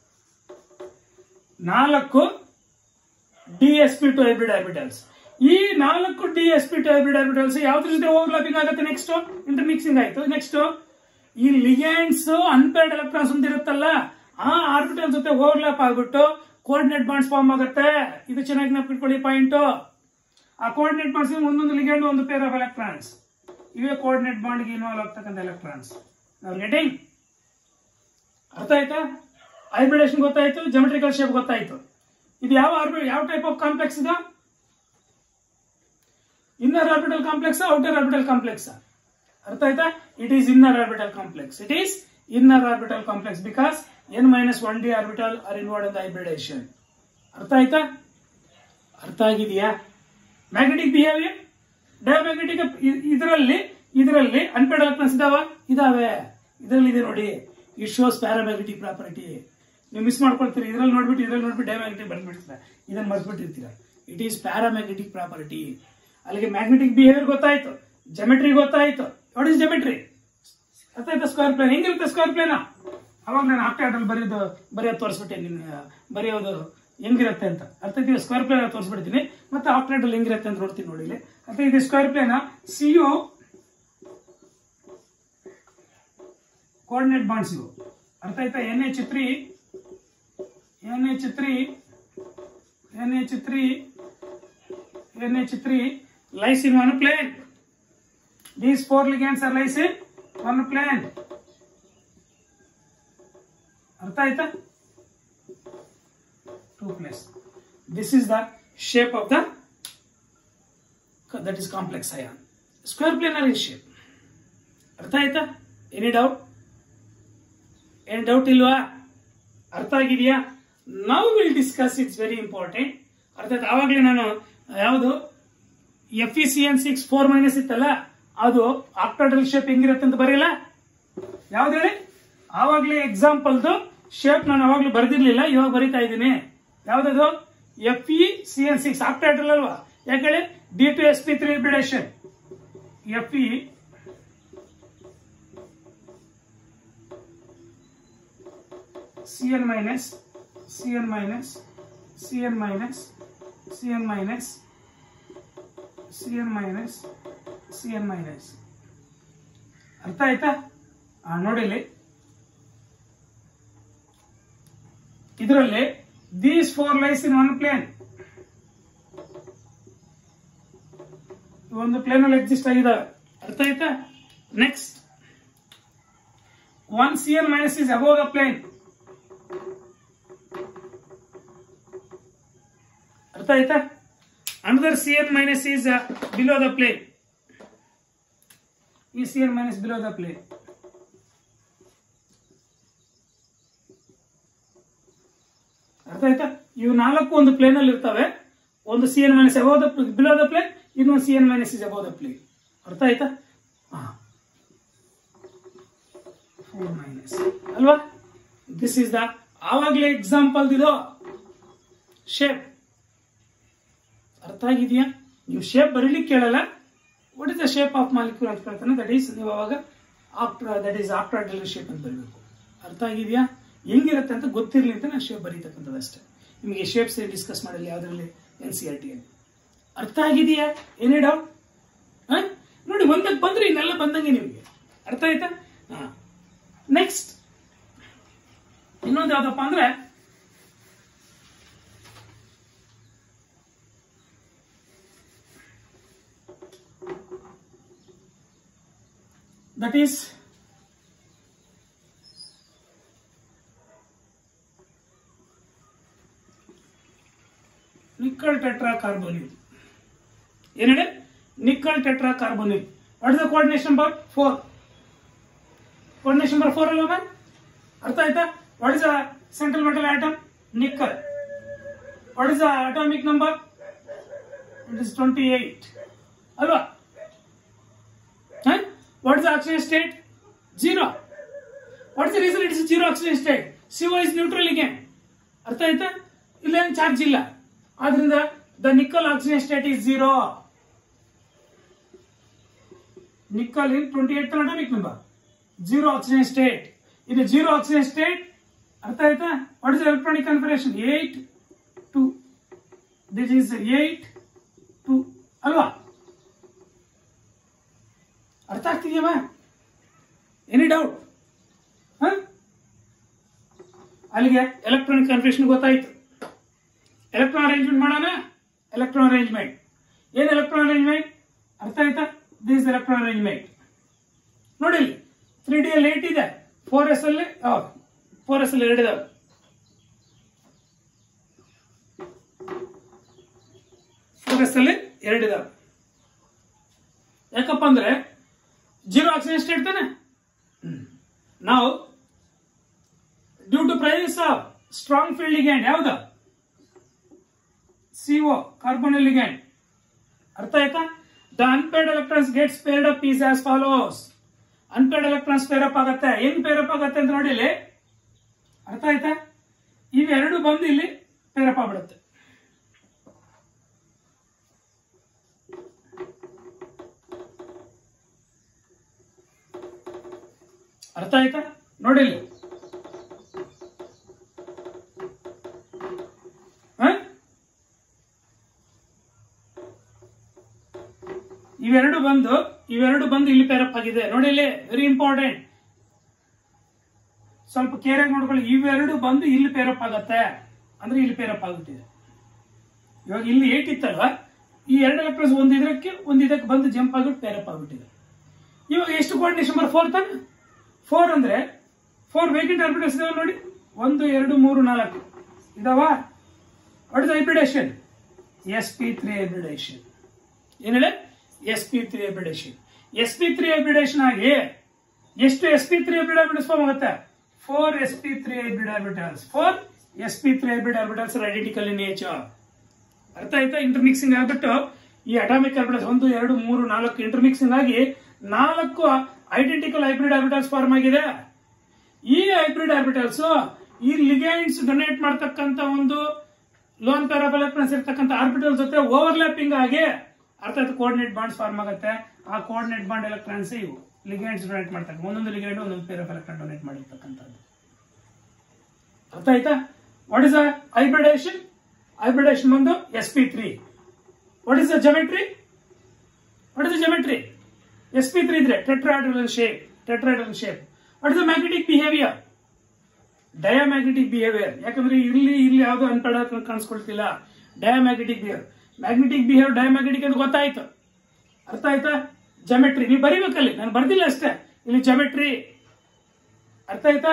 ನಾಲ್ಕು D S P two hybrid orbitals ಈ ನಾಲ್ಕು D S P two hybrid orbitals ಯಾವ್ದ್ರ ಜೊತೆ ಓವರ್ಲಾಪಿಂಗ್ ಆಗುತ್ತೆ next ಇಂಟರ್ಮಿಕ್ಸಿಂಗ್ ಆಯ್ತು next ಈ ಲಿಗ್ಯಾಂಡ್ಸ್ ಅನ್ಪೇರ್ಡ್ ಎಲೆಕ್ಟ್ರಾನ್ಸ್ ಇರುತ್ತಲ್ಲ ಆ ಆರ್ಬಿಟಲ್ ಜೊತೆ ಓವರ್ಲಾಪ್ ಆಗ್ಬಿಟ್ಟು ಕೋಆರ್ಡಿನೇಟ್ ಬಾಂಡ್ಸ್ ಫಾರ್ಮ್ ಆಗುತ್ತೆ ಇದು ಚೆನ್ನಾಗಿ ನೆನಪಿಟ್ಕೊಳ್ಳಿ ಪಾಯಿಂಟ್ ಆ ಕೋಆರ್ಡಿನೇಟ್ ಬಾಂಡ್ಸ್ ಒಂದೊಂದು ಲಿಗ್ಯಾಂಡ್ ಒಂದು ಪೇರ್ ಆಫ್ ಎಲೆಕ್ಟ್ರಾನ್ಸ್ ಇವೇ ಕೋಆರ್ಡಿನೇಟ್ ಬಾಂಡ್ಗೆ ಇನ್ವಾಲ್ವ್ ಆಗ್ತಕ್ಕಂಥ ಎಲೆಕ್ಟ್ರಾನ್ಸ್ ಗೆಟಿಂಗ್ ಅರ್ಥ ಆಯ್ತಾ ಹೈಬ್ರಿಡೇಷನ್ ಗೊತ್ತಾಯ್ತು ಜಮೆಟ್ರಿಕಲ್ ಶೇಪ್ ಗೊತ್ತಾಯ್ತು ಇದು ಯಾವ ಆರ್ಬಿ ಯಾವ ಟೈಪ್ ಆಫ್ ಕಾಂಪ್ಲೆಕ್ಸ್ ಇದು inner orbital complex outer orbital complex ಅರ್ಥ ಆಯ್ತಾ it is inner orbital complex it is inner orbital complex because N minus one D orbital are inward in the hybridisation ಅರ್ಥ ಆಯ್ತಾ ಅರ್ಥ ಆಗಿದೆಯಾ ಮ್ಯಾಗ್ನೆಟಿಕ್ ಬಿಹೇವಿಯರ್ ಡಯಾಮ್ಯಾಗ್ನೆಟಿಕ್ ಇದರಲ್ಲಿ ಇದರಲ್ಲಿ unpaid electrons ಇದಾವ ಇದಾವೆ ಇದರಲ್ಲಿ ಇದೆ ನೋಡಿ ಇಟ್ ಶೋಸ್ ಪ್ಯಾರಾಮ್ಯಾಗ್ನೆಟಿಕ್ ಪ್ರಾಪರ್ಟಿ ನೀವು ಮಿಸ್ ಮಾಡ್ಕೊಳ್ತೀರಿ ಇದ್ರಲ್ಲಿ ನೋಡ್ಬಿಟ್ಟು ಇದ್ರಲ್ಲಿ ನೋಡ್ಬಿಟ್ಟು ಡಯಾಮ್ಯಾಗ್ನೆಟಿಕ್ ಬಂದ್ಬಿಡ್ತೀರಾ ಇದನ್ನ ಮರ್ಸ್ಬಿಟ್ಟಿರ್ತೀರ ಇಟ್ ಈಸ್ ಪ್ಯಾರಾಮ್ಯಾಗ್ನೆಟಿಕ್ ಪ್ರಾಪರ್ಟಿ ಅಲ್ಲಿಗೆ ಮ್ಯಾಗ್ನೆಟಿಕ್ ಬಿಹೇವಿಯರ್ ಗೊತ್ತಾಯ್ತು ಜಮೆಟ್ರಿ ಗೊತ್ತಾಯ್ತು ವಾಟ್ ಇಸ್ ಜಮೆಟ್ರಿ ಅರ್ಥ ಆಯ್ತಾ ಸ್ಕ್ವೇರ್ ಪ್ಲೇನ್ ಹೆಂಗಿರುತ್ತೆ ಸ್ಕ್ವೇರ್ ಪ್ಲೇನ್ ಅವಾಗ ನಾನು ಆಕ್ಟಾಡಲ್ಲಿ ಬರೆಯೋದು ಬರೆಯೋದು ತೋರಿಸ್ಬಿಟ್ಟೆ ನಿಮ್ಗೆ ಬರೆಯೋದು ಹೆಂಗಿರುತ್ತೆ ಅಂತ ಅರ್ಥ ಇದೀವಿ ಸ್ಕ್ವೇರ್ ಪ್ಲೇನ್ ತೋರಿಸ್ಬಿಡ್ತೀನಿ ಮತ್ತೆ ಆಕ್ಟಾಡಲ್ಲಿ ಹೆಂಗಿರುತ್ತೆ ಅಂತ ನೋಡ್ತೀನಿ ನೋಡಿ ಇಲ್ಲಿ ಅರ್ಥ ಇದು square plane C U coordinate bonds ಇವು ಅರ್ಥ ಆಯ್ತಾ N H three N H three N H three N H three lies in one plane these four ligands are lies in one plane ಅರ್ಥ ಆಯ್ತಾ two places this is the shape of the that is complex ion square planar is shape ಅರ್ಥ ಆಯ್ತಾ any doubt ಏನ್ doubt ಇಲ್ವಾ ಅರ್ಥ ಆಗಿದೆಯಾ ನಾವು will discuss it's very important ಅರ್ಥ ಆಯ್ತಾ ಆವಾಗಲೇ ನಾನು ಯಾವುದು F E C N six four minus ಇತ್ತಲ್ಲ ಅದು ಆಕ್ಟಾಡಲ್ ಶೇಪ್ ಹೆಂಗಿರುತ್ತೆ ಅಂತ ಬರೀಲ್ಲ ಯಾವ್ದು ಹೇಳಿ ಆವಾಗಲೇ ಎಕ್ಸಾಂಪಲ್ದು ಶೇಪ್ ನಾನು ಅವಾಗಲೂ ಬರೆದಿರ್ಲಿಲ್ಲ ಇವಾಗ ಬರಿತಾ ಇದ್ದೀನಿ ಯಾವ್ದದು F E C N six octahedral ಅಲ್ವಾ ಯಾಕೆ ಹೇಳಿ D two S P three hybridisation F E Cn minus, Cn minus, Cn minus, Cn minus, Cn minus, Cn minus. ಅರ್ಥ ಆಯ್ತಾ ಆ, ನೋಡಿ ಇಲ್ಲಿ ಇದರಲ್ಲಿ these four lies in one plane ಒಂದು ಪ್ಲೇನ್ ಅಲ್ಲಿ ಎಕ್ಸಿಸ್ಟ್ ಆಗಿದಾವೆ ಅರ್ಥ ಆಯ್ತಾ next one C N minus is above the plane ಅರ್ಥ ಆಯ್ತಾ another C N minus is below the plane ಈ C N minus below the plane ಅರ್ಥ ಆಯ್ತಾ ಇವು ನಾಲ್ಕು ಒಂದು ಪ್ಲೇನ್ ಅಲ್ಲಿ ಇರ್ತವೆ ಒಂದು C N minus above the below the plane ಇನ್ನೊಂದು C N minus is above the plane ಅರ್ಥ ಆಯ್ತಾ ಫೋರ್ ಮೈನಸ್ ಅಲ್ವಾ ದಿಸ್ ಇಸ್ ದ ಆವಾಗಲೇ ಎಕ್ಸಾಂಪಲ್ ಇದು ಶೇಪ್ ಅರ್ಥ ಆಗಿದೆಯಾ ನೀವು ಶೇಪ್ ಬರೀಲಿಕ್ಕೆ ಕೇಳಲ್ಲ what is the shape of molecule ಅಂತ ಕೇಳ್ತಾನೆ ದಟ್ ಈಸ್ ನೀವು ಅವಾಗ after that is after delivery shape ಅಂತ ಬರಬೇಕು ಅರ್ಥ ಆಗಿದೆಯಾ ಹೆಂಗಿರುತ್ತೆ ಅಂತ ಗೊತ್ತಿರಲಿ ಅಂತ ನಾನು ಶೇಪ್ ಬರೀತಕ್ಕಂಥದ್ದು ಅಷ್ಟೇ ನಿಮಗೆ ಶೇಪ್ಸ್ ಡಿಸ್ಕಸ್ ಮಾಡಲಿ ಯಾವುದರಲ್ಲಿ ಎನ್ ಸಿ ಆರ್ ಟಿ ಅಲ್ಲಿ ಅರ್ಥ ಆಗಿದೆಯಾ ಏನೇ ಡೌಟ್ ನೋಡಿ ಒಂದಕ್ಕೆ ಬಂದ್ರೆ ಇನ್ನೆಲ್ಲ ಬಂದಂಗೆ ನಿಮಗೆ ಅರ್ಥ ಆಯ್ತಾ ಹಾ ನೆಕ್ಸ್ಟ್ ಇನ್ನೊಂದು ಯಾವ್ದಪ್ಪ ಅಂದ್ರೆ that is nickel tetra carbonyl ಏನ್ ಹೇಳಿ nickel tetra carbonyl what is the coordination number four coordination number four ಅಲ್ವಾ ಮ್ಯಾಮ್ ಅರ್ಥ ಆಯ್ತಾ what is the central metal atom nickel what is the atomic number it is twenty eight ಅಲ್ವಾ What is the oxygen state? Zero. What is the reason it is zero oxygen state? CO is neutral again. ಅರ್ಥ ಆಯ್ತಾ ಇಲ್ಲೇನು charge ಇಲ್ಲ ಆದ್ರಿಂದ the nickel oxygen state is zero nickel in twenty eight atomic number zero oxygen state ಇದು zero oxygen state ಅರ್ಥ ಆಯ್ತಾ what is electronic configuration eight two this is eight two ಅಲ್ವಾ ಅರ್ಥ ಆಗ್ತಿದ್ಯಮ್ಮ ಎನಿ ಡೌಟ್ ಅಲ್ಲಿಗೆ electronic confusion ಗೊತ್ತಾಯ್ತು electron arrangement ಮಾಡೋಣ electron arrangement ಏನ್ ಎಲೆಕ್ಟ್ರಾನ್ ಅರೇಂಜ್ಮೆಂಟ್ ಅರ್ಥ ಆಯ್ತಾ ದಿಸ್ ಎಲೆಕ್ಟ್ರಾನ್ ಅರೇಂಜ್ಮೆಂಟ್ ನೋಡಿ ತ್ರೀ ಡಿ ಅಲ್ಲಿ ಏಟ್ ಇದೆ ಫೋರ್ ಎಸ್ ಅಲ್ಲಿ ಫೋರ್ ಎಸ್ ಅಲ್ಲಿ ಎರಡು ಇದಾವೆ ಫೋರ್ ಎಸ್ ಅಲ್ಲಿ ಎರಡು ಇದಾವೆ ಯಾಕಪ್ಪ ಅಂದ್ರೆ ಜೀರೋ ಆಕ್ಸಿಜನ್ ಸ್ಟೇಟ್ ತಾನೆ ನಾವು due to price of strong field ligand ಯಾವ್ದು ಸಿಒ ಕಾರ್ಬನ್ ಲಿಗ್ಯಾಂಡ್ ಅರ್ಥ ಆಯ್ತಾ the unpaired electrons gets paired up is as follows unpaired electrons pair up ಆಗತ್ತೆ ಹೆಂಗ್ ಪೇರ್ ಅಪ್ ಆಗತ್ತೆ ಅಂತ ನೋಡಿ ಇಲ್ಲಿ ಅರ್ಥ ಆಯ್ತಾ ಇವೆರಡು ಬಂದು ಇಲ್ಲಿ ಪೇರ್ ಅಪ್ ಆಗ್ಬಿಡುತ್ತೆ ಅರ್ಥ ಆಯ್ತಾ ನೋಡಿ ಇಲ್ಲಿ ಹ? ಇವೆರಡು ಬಂದು ಇವೆರಡು ಬಂದು ಇಲ್ಲಿ ಪೇರಪ್ ಆಗಿದೆ ನೋಡಿ ಇಲ್ಲಿ ವೆರಿ ಇಂಪಾರ್ಟೆಂಟ್ ಸ್ವಲ್ಪ ಕೇರಾಗಿ ನೋಡ್ಕೊಳ್ಳಿ ಇವೆರಡು ಬಂದು ಇಲ್ಲಿ ಪೇರಪ್ ಆಗತ್ತೆ ಅಂದ್ರೆ ಇಲ್ಲಿ ಪೇರಪ್ ಆಗುತ್ತಿದೆ ಇವಾಗ ಇಲ್ಲಿ ಏಟ್ ಇತ್ತಲ್ವಾ ಈ ಎರಡು ಎಲೆಕ್ಟ್ರಾನ್ಸ್ ಒಂದು ಇದಕ್ಕೆ ಒಂದು ಇದಕ್ಕೆ ಬಂದು ಜಂಪ್ ಆಗಿಬಿಟ್ಟು ಪೇರಪ್ ಆಗ್ಬಿಟ್ಟಿದೆ ಇವಾಗ ಎಷ್ಟು ಕೋಆರ್ಡಿನೇಷನ್ ನಂಬರ್ ಫೋರ್ ತಾನೆ ಫೋರ್ ಅಂದ್ರೆ ಫೋರ್ ವೇಕೆಂಟ್ ಆರ್ಬಿಟರ್ಸ್ ಇದಾವೆ ನೋಡಿ ಒಂದು ಎರಡು ಮೂರು ನಾಲ್ಕು ಇದಾವ what is hybridisation S P three hybridisation ಏನ್ ಹೇಳಿ s P three hybridisation S P three hybridisation ಆಗಿ ಎಷ್ಟು s P three hybrid orbitals form ಆಗುತ್ತೆ four S P three hybrid orbitals four S P three hybrid orbitals identical in nature ಅರ್ಥ ಆಯ್ತಾ inter mixing ಆಗ್ಬಿಟ್ಟು ಈ atomic orbitals ಒಂದು ಎರಡು ಮೂರು ನಾಲ್ಕು ಇಂಟರ್ ಮಿಕ್ಸಿಂಗ್ ಆಗಿ ನಾಲ್ಕು ಐಡೆಂಟಿಕಲ್ ಹೈಬ್ರಿಡ್ ಆರ್ಬಿಟಲ್ಸ್ ಫಾರ್ಮ್ ಆಗಿದೆ ಈ ಹೈಬ್ರಿಡ್ ಆರ್ಬಿಟಲ್ಸ್ ಈ ಲಿಗೈನ್ಸ್ ಡೊನೇಟ್ ಮಾಡ್ತಕ್ಕಂತ ಒಂದು ಲೋನ್ ಪ್ಯಾರಬಲ್ ಎಲೆಕ್ಟ್ರಾನ್ಸ್ ಇರ್ತಕ್ಕಂಥ ಆರ್ಬಿಟಲ್ ಜೊತೆ ಓವರ್ಲ್ಯಾಪಿಂಗ್ ಆಗಿ ಅರ್ಥಾತ್ ಕೋಆರ್ಡಿನೇಟ್ ಬಾಂಡ್ಸ್ ಫಾರ್ಮ್ ಆಗುತ್ತೆ ಆ ಕೋಆರ್ಡಿನೇಟ್ ಬಾಂಡ್ ಎಲೆಕ್ಟ್ರಾನ್ಸ್ ಇವು ಲಿಗೈನ್ಸ್ ಡೊನೇಟ್ ಮಾಡ್ತಾರೆ ಒಂದೊಂದು ಲಿಗೈಂಡ್ ಒಂದೊಂದು ಪೇರ್ ಆಫ್ ಎಲೆಕ್ಟ್ರಾನ್ ಡೊನೇಟ್ ಮಾಡಿರ್ತಕ್ಕಂಥದ್ದು ಅರ್ಥ ಆಯ್ತಾ ವಾಟ್ ಇಸ್ ಹೈಬ್ರಿಡೇಷನ್ ಹೈಬ್ರಿಡೇಷನ್ ಬಂದು s P three what is the geometry what is the geometry s P three ಇದ್ರೆ tetrahedral shape tetrahedral shape what is the magnetic behaviour diamagnetic behaviour ಯಾಕಂದ್ರೆ ಇಲ್ಲಿ ಇಲ್ಲಿ ಯಾವ್ದು unpaired ಕಾಣಿಸ್ಕೊಳ್ತಿಲ್ಲ diamagnetic behaviour magnetic behaviour diamagnetic ಅಂತ ಗೊತ್ತಾಯ್ತು ಅರ್ಥ ಆಯ್ತಾ ಜಮೆಟ್ರಿ ನೀವು ಬರಿಬೇಕಲ್ಲಿ ನಾನು ಬರ್ದಿಲ್ಲ ಅಷ್ಟೇ ಇಲ್ಲಿ ಜಮೆಟ್ರಿ ಅರ್ಥ ಆಯ್ತಾ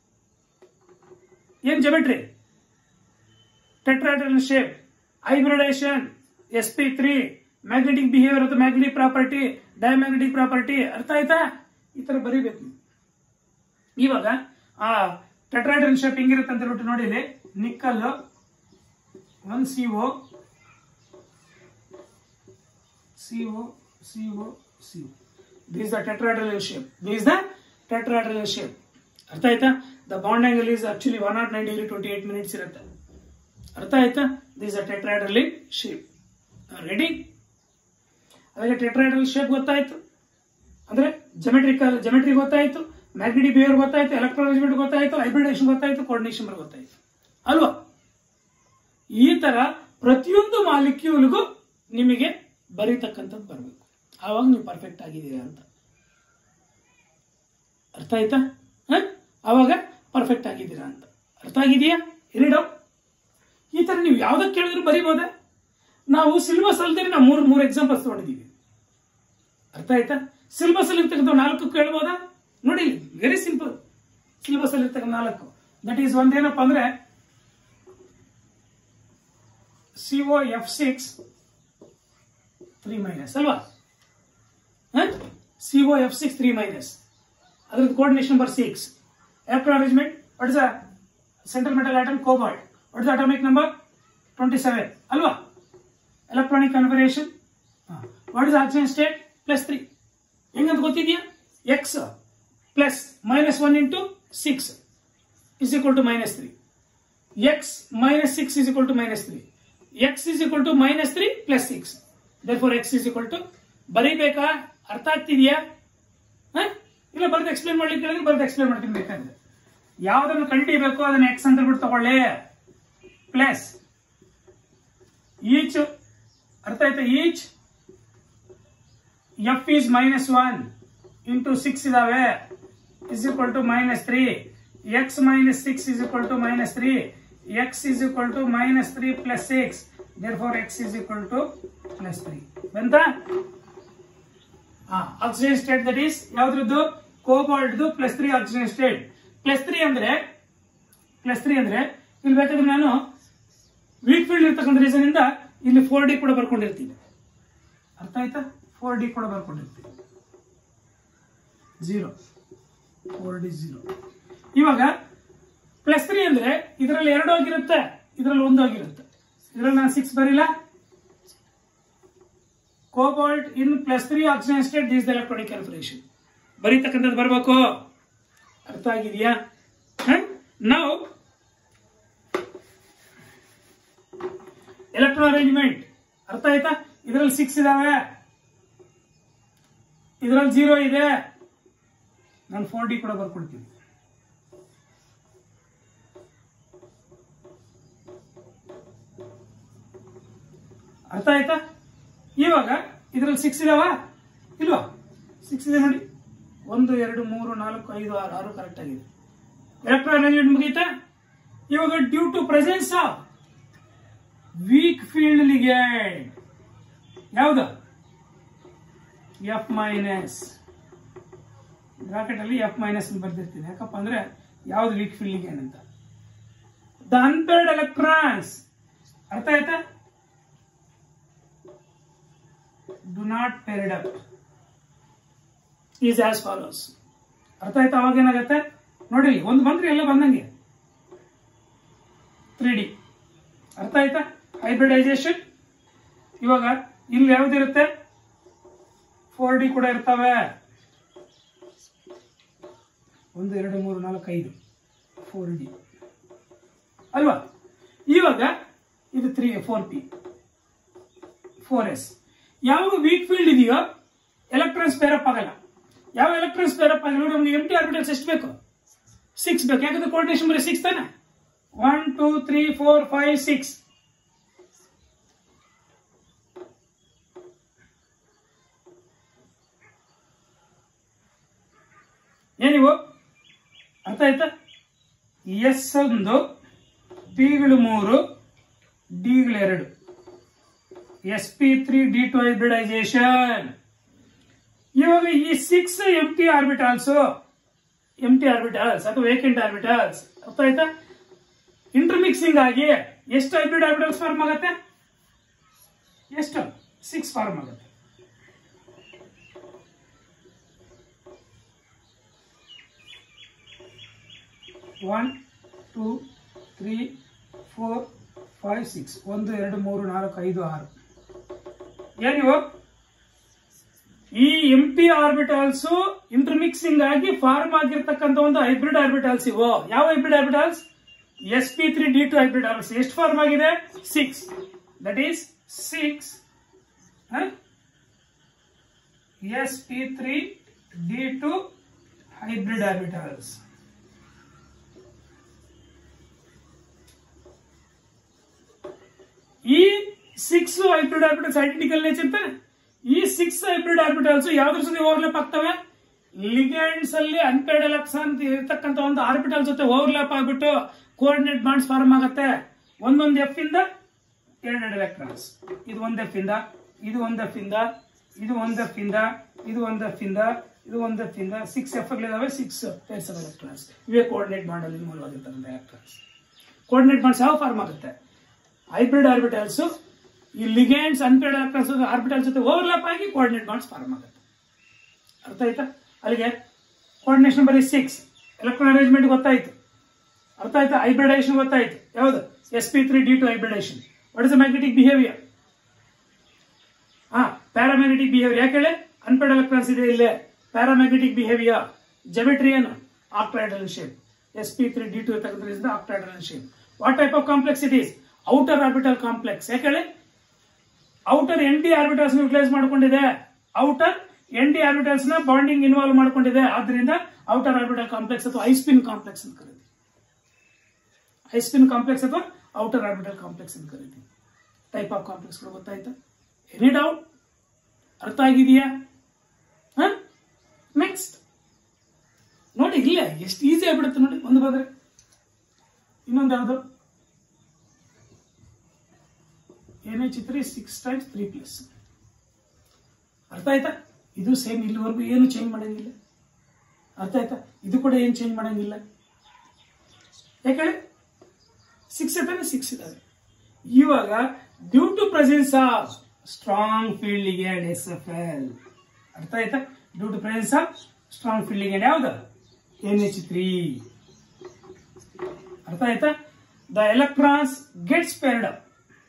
ಏನ್ geometry tetrahedral shape hybridisation S P three magnetic behaviour ಅಥವಾ ಮ್ಯಾಗ್ನೆಟಿಕ್ ಪ್ರಾಪರ್ಟಿ ಡೈಮ್ಯಾಗ್ನೆಟಿಕ್ ಪ್ರಾಪರ್ಟಿ ಅರ್ಥ ಆಯ್ತಾ ಈ ತರ ಬರೀಬೇಕು ನೀವು. ಇವಾಗ ಆ ಟೆಟ್ರಾಡ್ರಲ್ ಶೇಪ್ ಹೆಂಗಿರುತ್ತೆ ಅಂತ ಹೇಳ್ಬಿಟ್ಟು ನೋಡಿ ಇಲ್ಲಿ nickel one C O CO, CO, CO. This is the tetrahedral shape. This is the tetrahedral shape. ಅರ್ಥ ಆಯ್ತಾ the bond angle is actually one nought nine degree twenty eight minutes ಇರುತ್ತೆ ಅರ್ಥ ಆಯ್ತಾ this uh tetrahedral shape ready ಅದಕ್ಕೆ tetrahedral shape ಗೊತ್ತಾಯ್ತು ಅಂದ್ರೆ ಜಮೆಟ್ರಿಕಲ್ ಜಮೆಟ್ರಿ ಗೊತ್ತಾಯ್ತು magnetic behaviour ಗೊತ್ತಾಯ್ತು ಎಲೆಕ್ಟ್ರಾಲಜಿಮೆಂಟ್ ಗೊತ್ತಾಯ್ತು ಹೈಬ್ರಿಡೇಷನ್ ಗೊತ್ತಾಯ್ತು ಕೋರ್ಡಿನೇಷನ್ ಗೊತ್ತಾಯ್ತು ಅಲ್ವಾ ಈ ತರ ಪ್ರತಿಯೊಂದು ಮಾಲಿಕ್ಯೂಲ್ಗೂ ನಿಮಗೆ ಬರೀತಕ್ಕಂಥದ್ದು ಬರಬೇಕು ಆವಾಗ ನೀವು ಪರ್ಫೆಕ್ಟ್ ಆಗಿದ್ದೀರಾ ಅಂತ ಅರ್ಥ ಆಯ್ತಾ ಹ? ಆವಾಗ ಪರ್ಫೆಕ್ಟ್ ಆಗಿದ್ದೀರಾ ಅಂತ ಅರ್ಥ ಆಗಿದೆಯಾ ಎನಿ ಡೌಟ್ ಈ ತರ ನೀವು ಯಾವ್ದಕ್ಕೆ ಕೇಳಿದ್ರು ಬರೀಬೋದಾ ನಾವು ಸಿಲೆಬಸ್ ಅಲ್ದೇ ನಾವು ಮೂರು ಮೂರು ಎಕ್ಸಾಂಪಲ್ಸ್ ತಗೊಂಡಿದ್ದೀವಿ ಅರ್ಥ ಆಯ್ತಾ ಸಿಲೆಬಸ್ ಅಲ್ಲಿ ಇರ್ತಕ್ಕಂಥ ನಾಲ್ಕು ಕೇಳ್ಬೋದಾ ನೋಡಿ ವೆರಿ ಸಿಂಪಲ್ ಸಿಲೆಬಸ್ ಅಲ್ಲಿ ಇರ್ತಕ್ಕಂಥ ನಾಲ್ಕು ದಟ್ ಈಸ್ ಒಂದೇನಪ್ಪ ಅಂದ್ರೆ CO F six three minus ಅಲ್ವಾ CO F six three minus ಅದ್ರದ್ದು coordination number six electron arrangement what is the central metal atom cobalt what is atomic number twenty seven ಅಲ್ವಾ electronic configuration what is oxygen state plus three ಹೆಂಗಂತ ಗೊತ್ತಿದ್ಯಾ x plus minus one into six is equal to minus three x minus six is equal to minus three x is equal to minus three plus six four x is equal to ಬರೀಬೇಕಾ ಅರ್ಥ ಆಗ್ತಿದ್ಯಾ ಹ? ಇಲ್ಲ ಬರ್ದು explain ಮಾಡ್ಲಿಕ್ಕೆ ಹೇಳಿದ್ರೆ ಬರ್ದು explain ಮಾಡ್ತೀನಿ ಬೇಕಾದ್ರೆ ಯಾವ್ದನ್ನು ಕಂಡಿಬೇಕು ಅದನ್ನ ಎಕ್ಸ್ ಅಂತ ಬಿಟ್ಟು ತಗೊಳ್ಳಿ ಪ್ಲಸ್ ಈಚ್ ಅರ್ಥ ಆಯ್ತಾ each F is minus one into six ಇದಾವೆ is equal to minus three x minus six is equal to minus three x is equal to minus three plus six there four x is equal to plus three ಬಂತ oxygen state that is ಯಾವ್ದ್ರದ್ದು ಕೋಬಾಲ್ಟ್ದು plus three oxygen state plus three ಅಂದ್ರೆ plus three ಅಂದ್ರೆ ಇಲ್ಲಿ ಬೇಕಾದ್ರೆ ನಾನು weak field ಇರ್ತಕ್ಕಂಥ reason ಇಂದ ಇಲ್ಲಿ ಫೋರ್ ಡಿ ಕೂಡ ಬರ್ಕೊಂಡಿರ್ತೀನಿ ಅರ್ಥ ಆಯ್ತಾ ಫೋರ್ ಡಿ ಕೂಡ ಬರ್ಕೊಂಡಿರ್ತೀನಿ ಜೀರೋ ಫೋರ್ ಡಿ ಜೀರೋ ಇವಾಗ ಪ್ಲಸ್ ತ್ರೀ ಅಂದ್ರೆ ಇದರಲ್ಲಿ ಎರಡು ಆಗಿರುತ್ತೆ ಇದರಲ್ಲಿ ಒಂದು ಆಗಿರುತ್ತೆ ಇದರಲ್ಲಿ ನಾನು ಸಿಕ್ಸ್ ಬರಿಲ್ಲ cobalt in plus three oxygen state this electronic calculation ಬರೀತಕ್ಕಂಥದ್ದು ಬರಬೇಕು ಅರ್ಥ ಆಗಿದೆಯಾ ನಾವು ಎಲೆಕ್ಟ್ರಾನ್ ಅರೇಂಜ್ಮೆಂಟ್ ಅರ್ಥ ಆಯ್ತಾ ಇದರಲ್ಲಿ ಸಿಕ್ಸ್ ಇದಾವೆ ಇದರಲ್ಲಿ ಜೀರೋ ಇದೆ ನಾನು ಫೋರ್ ಡಿ ಕೂಡ ಬರ್ಕೊಡ್ತೀನಿ ಅರ್ಥ ಆಯ್ತಾ ಇವಾಗ ಇದರಲ್ಲಿ ಸಿಕ್ಸ್ ಇದಾವ ಇಲ್ವಾ ಸಿಕ್ಸ್ ಇದೆ ನೋಡಿ ಒಂದು ಎರಡು ಮೂರು ನಾಲ್ಕು ಐದು ಆರು ಆರು ಕರೆಕ್ಟ್ ಆಗಿದೆ ಎಲೆಕ್ಟ್ರಾನ್ ಅರೇಂಜ್ಮೆಂಟ್ ಮುಗೀತಾ ಇವಾಗ due to presence of weak field ligand ಯಾವುದು ಎಫ್ ಮೈನಸ್ ಬ್ರಾಕೆಟ್ ಅಲ್ಲಿ ಎಫ್ ಮೈನಸ್ ಬರ್ದಿರ್ತೀನಿ ಯಾಕಪ್ಪ ಅಂದ್ರೆ ಯಾವ್ದು ವೀಕ್ ಫೀಲ್ಡ್ ಲಿಗೇಂಡ್ ಅಂತ ದ ಅನ್ಪೇರ್ಡ್ ಎಲೆಕ್ಟ್ರಾನ್ಸ್ ಅರ್ಥ ಆಯ್ತಾ do not paired up is as follows ಅರ್ಥ ಆಯ್ತಾ ಅವಾಗ ಏನಾಗತ್ತೆ ನೋಡಿ ಒಂದು ಬಂದ್ರೆ ಎಲ್ಲ ಬಂದಂಗೆ ತ್ರೀ ಡಿ ಅರ್ಥ ಆಯ್ತಾ ಹೈಬ್ರಿಡೈಸೇಷನ್ ಇವಾಗ ಇಲ್ಲಿ ಯಾವ್ದಿರುತ್ತೆ ಫೋರ್ ಡಿ ಕೂಡ ಇರ್ತವೆ ಒಂದು ಎರಡು ಮೂರು ನಾಲ್ಕು ಐದು ಫೋರ್ ಡಿ ಅಲ್ವಾ ಇವಾಗ ಇದು three four p four s ಯಾವ ವೀಕ್ ಫೀಲ್ಡ್ ಇದೆಯೋ ಎಲೆಕ್ಟ್ರಾನ್ಸ್ ಪೇರಪ್ ಆಗಲ್ಲ ಯಾವ ಎಲೆಕ್ಟ್ರಾನ್ಸ್ ಪೇರಪ್ ಆಗಲ್ಲ ನೋಡಿ ನಮ್ಗೆ ಎಂ ಟಿ ಆರ್ಬಿಟಲ್ಸ್ ಎಷ್ಟು ಬೇಕು ಸಿಕ್ಸ್ ಬೇಕು ಯಾಕಂದ್ರೆ ಕೋರ್ಡಿನೇಷನ್ ಬರೀ ಸಿಕ್ಸ್ ತಾನೆ one two three four five six ಏನಿವು ಅರ್ಥ ಆಯ್ತಾ ಎಸ್ ಒಂದು ಪಿಗಳು ಮೂರು ಡಿಗಳು ಎರಡು s P three D two hybridisation ಇವಾಗ ಈ six M T orbitals M T orbitals ಅಥವಾ ವೇಕೆಂಟ್ ಆರ್ಬಿಟಾಲ್ಸ್ ಅರ್ಥ ಆಯ್ತಾ ಇಂಟರ್ಮಿಕ್ಸಿಂಗ್ ಆಗಿ ಎಷ್ಟು ಹೈಬ್ರಿಡ್ ಆರ್ಬಿಟಲ್ಸ್ ಫಾರ್ಮ್ ಆಗುತ್ತೆ ಎಷ್ಟು ಸಿಕ್ಸ್ ಫಾರ್ಮ್ ಆಗುತ್ತೆ one two three four five six ಒಂದು ಎರಡು ಮೂರು ನಾಲ್ಕು ಐದು ಆರು ಏನಿವು ಈ ಎಂ ಪಿ ಆರ್ಬಿಟಲ್ಸ್ ಇಂಟರ್ಮಿಕ್ಸಿಂಗ್ ಆಗಿ ಫಾರ್ಮ್ ಆಗಿರ್ತಕ್ಕಂಥ ಒಂದು ಹೈಬ್ರಿಡ್ ಆರ್ಬಿಟಲ್ಸ್ ಇವು ಯಾವ hybrid orbitals S P three D two hybrid orbitals ಎಷ್ಟು ಫಾರ್ಮ್ ಆಗಿದೆ six that is six s P three D two hybrid orbitals ಈ six hybrid orbitals identical nature ತಾನೆ ಈ ಸಿಕ್ಸ್ ಹೈಬ್ರಿಡ್ ಆರ್ಬಿಟಲ್ಸ್ ಯಾವ್ದ್ರ ಜೊತೆ overlap ಆಗ್ತವೆ ಲಿಗ್ಯಾಂಡ್ಸ್ ಅಲ್ಲಿ unpaid electron ಇರತಕ್ಕಂತ ಒಂದು ಆರ್ಬಿಟಲ್ ಜೊತೆ ಓವರ್ಲ್ಯಾಪ್ ಆಗ್ಬಿಟ್ಟು ಕೋಆರ್ಡಿನೇಟ್ ಬಾಂಡ್ಸ್ ಫಾರ್ಮ್ ಆಗುತ್ತೆ ಒಂದೊಂದು ಎಫ್ ಇಂದ ಎರಡೆರಡು ಎಲೆಕ್ಟ್ರಾನ್ಸ್ ಇದು ಒಂದ್ ಎಫ್ ಇಂದ ಇದು ಒಂದ್ ಎಫ್ ಇಂದ ಇದು ಒಂದ್ ಎಫ್ ಇಂದ ಇದು ಒಂದ್ ಎಫ್ ಇಂದ ಇದು ಒಂದ್ ಎಫ್ ಇಂದ ಸಿಕ್ಸ್ ಎಫ್ ಗಳಿದಾವೆ ಸಿಕ್ಸ್ ಪೇರ್ಸ್ ಆಫ್ ಎಲೆಕ್ಟ್ರಾನ್ಸ್ ಇವೇ ಕೋಆರ್ಡಿನೇಟ್ ಬಾಂಡ್ ಅಲ್ಲಿ ಮೂಲವಾಗಿರ್ತಕ್ಕಂಥ ಎಲೆಕ್ಟ್ರಾನ್ಸ್ ಕೋಆರ್ಡಿನೇಟ್ ಬಾಂಡ್ಸ್ ಯಾವ ಫಾರ್ಮ್ ಆಗುತ್ತೆ ಹೈಬ್ರಿಡ್ ಆರ್ಬಿಟಲ್ಸ್ ಈ ಲಿಗ್ಯಾಂಡ್ಸ್ ಅನ್ಪೇಡ್ ಎಲೆಕ್ಟ್ರಾನ್ಸ್ ಆರ್ಬಿಟಲ್ ಜೊತೆ ಓವರ್ಲ್ಯಾಪ್ ಆಗಿ ಕೋಆರ್ಡಿನೇಟ್ ಬಾಂಡ್ಸ್ ಫಾರ್ಮ್ ಆಗುತ್ತೆ ಅರ್ಥ ಆಯ್ತಾ ಅಲ್ಲಿಗೆ ಕೋಆರ್ಡಿನೇಷನ್ ಬರೀ ಸಿಕ್ಸ್ ಎಲೆಕ್ಟ್ರಾನ್ ಅರೇಂಜ್ಮೆಂಟ್ ಗೊತ್ತಾಯ್ತು ಅರ್ಥ ಆಯ್ತಾ ಹೈಬ್ರಿಡೈಸೇಷನ್ ಗೊತ್ತಾಯ್ತು ಯಾವುದು s P three D two hybridisation what is magnetic behaviour ಹಾ ಪ್ಯಾರಾಮ್ಯಾಗ್ನೆಟಿಕ್ ಬಿಹೇವಿಯರ್ ಯಾಕೆ ಹೇಳಿ ಅನ್ಪೇಡ್ ಎಲೆಕ್ಟ್ರಾನ್ಸ್ ಇದೆ ಇಲ್ಲೇ ಪ್ಯಾರಾಮ್ಯಾಗ್ನೆಟಿಕ್ ಬಿಹೇವಿಯರ್ ಜೆಮೆಟ್ರಿ ಏನು octahedral shape s P three D two ಇರ್ತಕ್ಕಂಥ octahedral shape what type of complex it is outer orbital complex ಯಾಕೆ ಹೇಳಿ outer n d orbitals utilise ಮಾಡ್ಕೊಂಡಿದೆ ಔಟರ್ ಎನ್ ಡಿ ಆರ್ಬಿಟಲ್ಸ್ ನ bonding involve ಮಾಡ್ಕೊಂಡಿದೆ ಆದ್ರಿಂದ outer orbital complex ಅಥವಾ ಐಸ್ಪಿನ್ complex ಅಂತ ಕರೀತೀವಿ ಐಸ್ಪಿನ್ ಕಾಂಪ್ಲೆಕ್ಸ್ ಅಥವಾ ಔಟರ್ ಆರ್ಬಿಟಲ್ ಕಾಂಪ್ಲೆಕ್ಸ್ ಅಂತ ಕರೀತೀವಿ ಟೈಪ್ ಆಫ್ ಕಾಂಪ್ಲೆಕ್ಸ್ ಗೊತ್ತಾಯ್ತಾ ಎನಿ ಡೌಟ್ ಅರ್ಥ ಆಗಿದೆಯಾ ನೆಕ್ಸ್ಟ್ ನೋಡಿ ಇಲ್ಲೇ ಎಷ್ಟು ಈಸಿ ಆಗ್ಬಿಡುತ್ತೆ ನೋಡಿ ಒಂದು ಬಂದ್ರೆ ಇನ್ನೊಂದು ಯಾವುದು ಏನೇ ಚಿತ್ರ ಸಿಕ್ಸ್ ಟೈಮ್ಸ್ ತ್ರೀ ಪ್ಲಸ್ ಅರ್ಥ ಆಯ್ತಾ ಇದು ಸೇಮ್ ಇಲ್ಲಿವರೆಗೂ ಏನು ಚೇಂಜ್ ಮಾಡಂಗಿಲ್ಲ ಅರ್ಥ ಆಯ್ತಾ ಇದು ಕೂಡ ಏನು ಚೇಂಜ್ ಮಾಡಂಗಿಲ್ಲ ಯಾಕೇಳಿ ಸಿಕ್ಸ್ ಇದ್ದಾವೆ ಸಿಕ್ಸ್ ಇದ್ದಾವೆ ಇವಾಗ due to presence of strong field ligand S F L ಅರ್ಥ ಆಯ್ತಾ due to presence of strong field ligand ಯಾವ್ದು ಎನ್ ಎಚ್ ತ್ರೀ ಅರ್ಥ ಆಯ್ತಾ the electrons gets paired up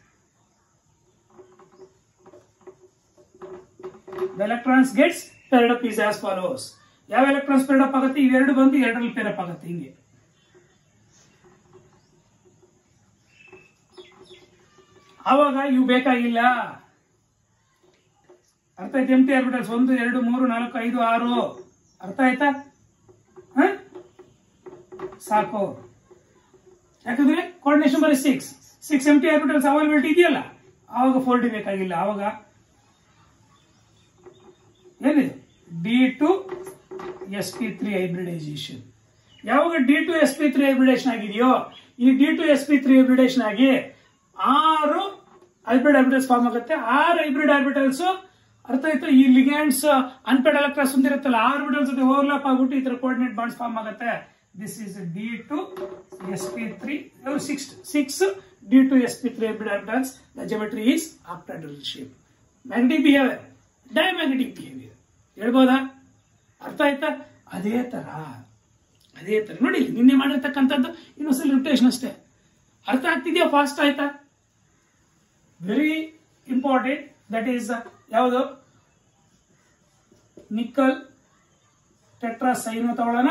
the electrons gets paired up is as follows ಯಾವ electrons paired up ಆಗುತ್ತೆ ಇವೆರಡು ಬಂದು ಎರಡರಲ್ಲಿ ಪೇರ್ ಅಪ್ ಆಗುತ್ತೆ ಹಿಂಗೆ ಆವಾಗ ಇವು ಬೇಕಾಗಿಲ್ಲ ಅರ್ಥ ಆಯ್ತು ಎಂ ಟಿ ಆರ್ಬಿಟಲ್ಸ್ ಒಂದು ಎರಡು ಮೂರು ನಾಲ್ಕು ಐದು ಆರು ಅರ್ಥ ಆಯ್ತಾ ಹ? ಸಾಕು ಯಾಕಂದ್ರೆ ಕೋಆರ್ಡಿನೇಷನ್ ಬರೀ six six M T orbitals availability ಇದೆಯಲ್ಲ ಆವಾಗ ಫೋರ್ ಡಿ ಬೇಕಾಗಿಲ್ಲ ಆವಾಗ ಏನಿದೆ d two S P three hybridisation ಯಾವಾಗ d two S P three hybridisation ಆಗಿದೆಯೋ ಈ d two S P three hybridisation ಆಗಿ ಆರು ಹೈಬ್ರಿಡ್ ಆರ್ಬಿಟಲ್ಸ್ ಫಾರ್ಮ್ ಆಗುತ್ತೆ ಆರು ಹೈಬ್ರಿಡ್ ಆರ್ಬಿಟಲ್ಸ್ ಅರ್ಥ ಆಯ್ತು ಈ ಲಿಗ್ಯಾಂಡ್ಸ್ ಅನ್ಪೇಡ್ ಎಲೆಕ್ಟ್ರಾನ್ಸ್ ಹೊಂದಿರುತ್ತಲ್ಲ ಆ ಆರ್ಬಿಟಲ್ ಜೊತೆ ಓವರ್ಲಾಪ್ ಆಗ್ಬಿಟ್ಟು ಈ ತರ ಕೋಆರ್ಡಿನೇಟ್ ಬಾಂಡ್ಸ್ ಫಾರ್ಮ್ ಆಗುತ್ತೆ this is d two S P three six six D two S P three hybrid orbitals the geometry is octahedral shape magnetic behaviour diamagnetic behaviour ಹೇಳ್ಬೋದಾ ಅರ್ಥ ಆಯ್ತಾ ಅದೇ ತರ ಅದೇ ತರ ನೋಡಿ ನಿನ್ನೆ ಮಾಡಿರ್ತಕ್ಕಂಥದ್ದು ಇನ್ನೊಂದ್ಸಲ ರಿಪ್ಟೇಷನ್ ಅಷ್ಟೇ ಅರ್ಥ ಆಗ್ತಿದ್ಯಾ ಫಾಸ್ಟ್ ಆಯ್ತಾ ವೆರಿ ಇಂಪಾರ್ಟೆಂಟ್ ದಟ್ ಈಸ್ ಯಾವುದು ನಿಕ್ಕಲ್ ಟೆಟ್ರಾ ಸೈನ್ ತಗೊಳ್ಳೋಣ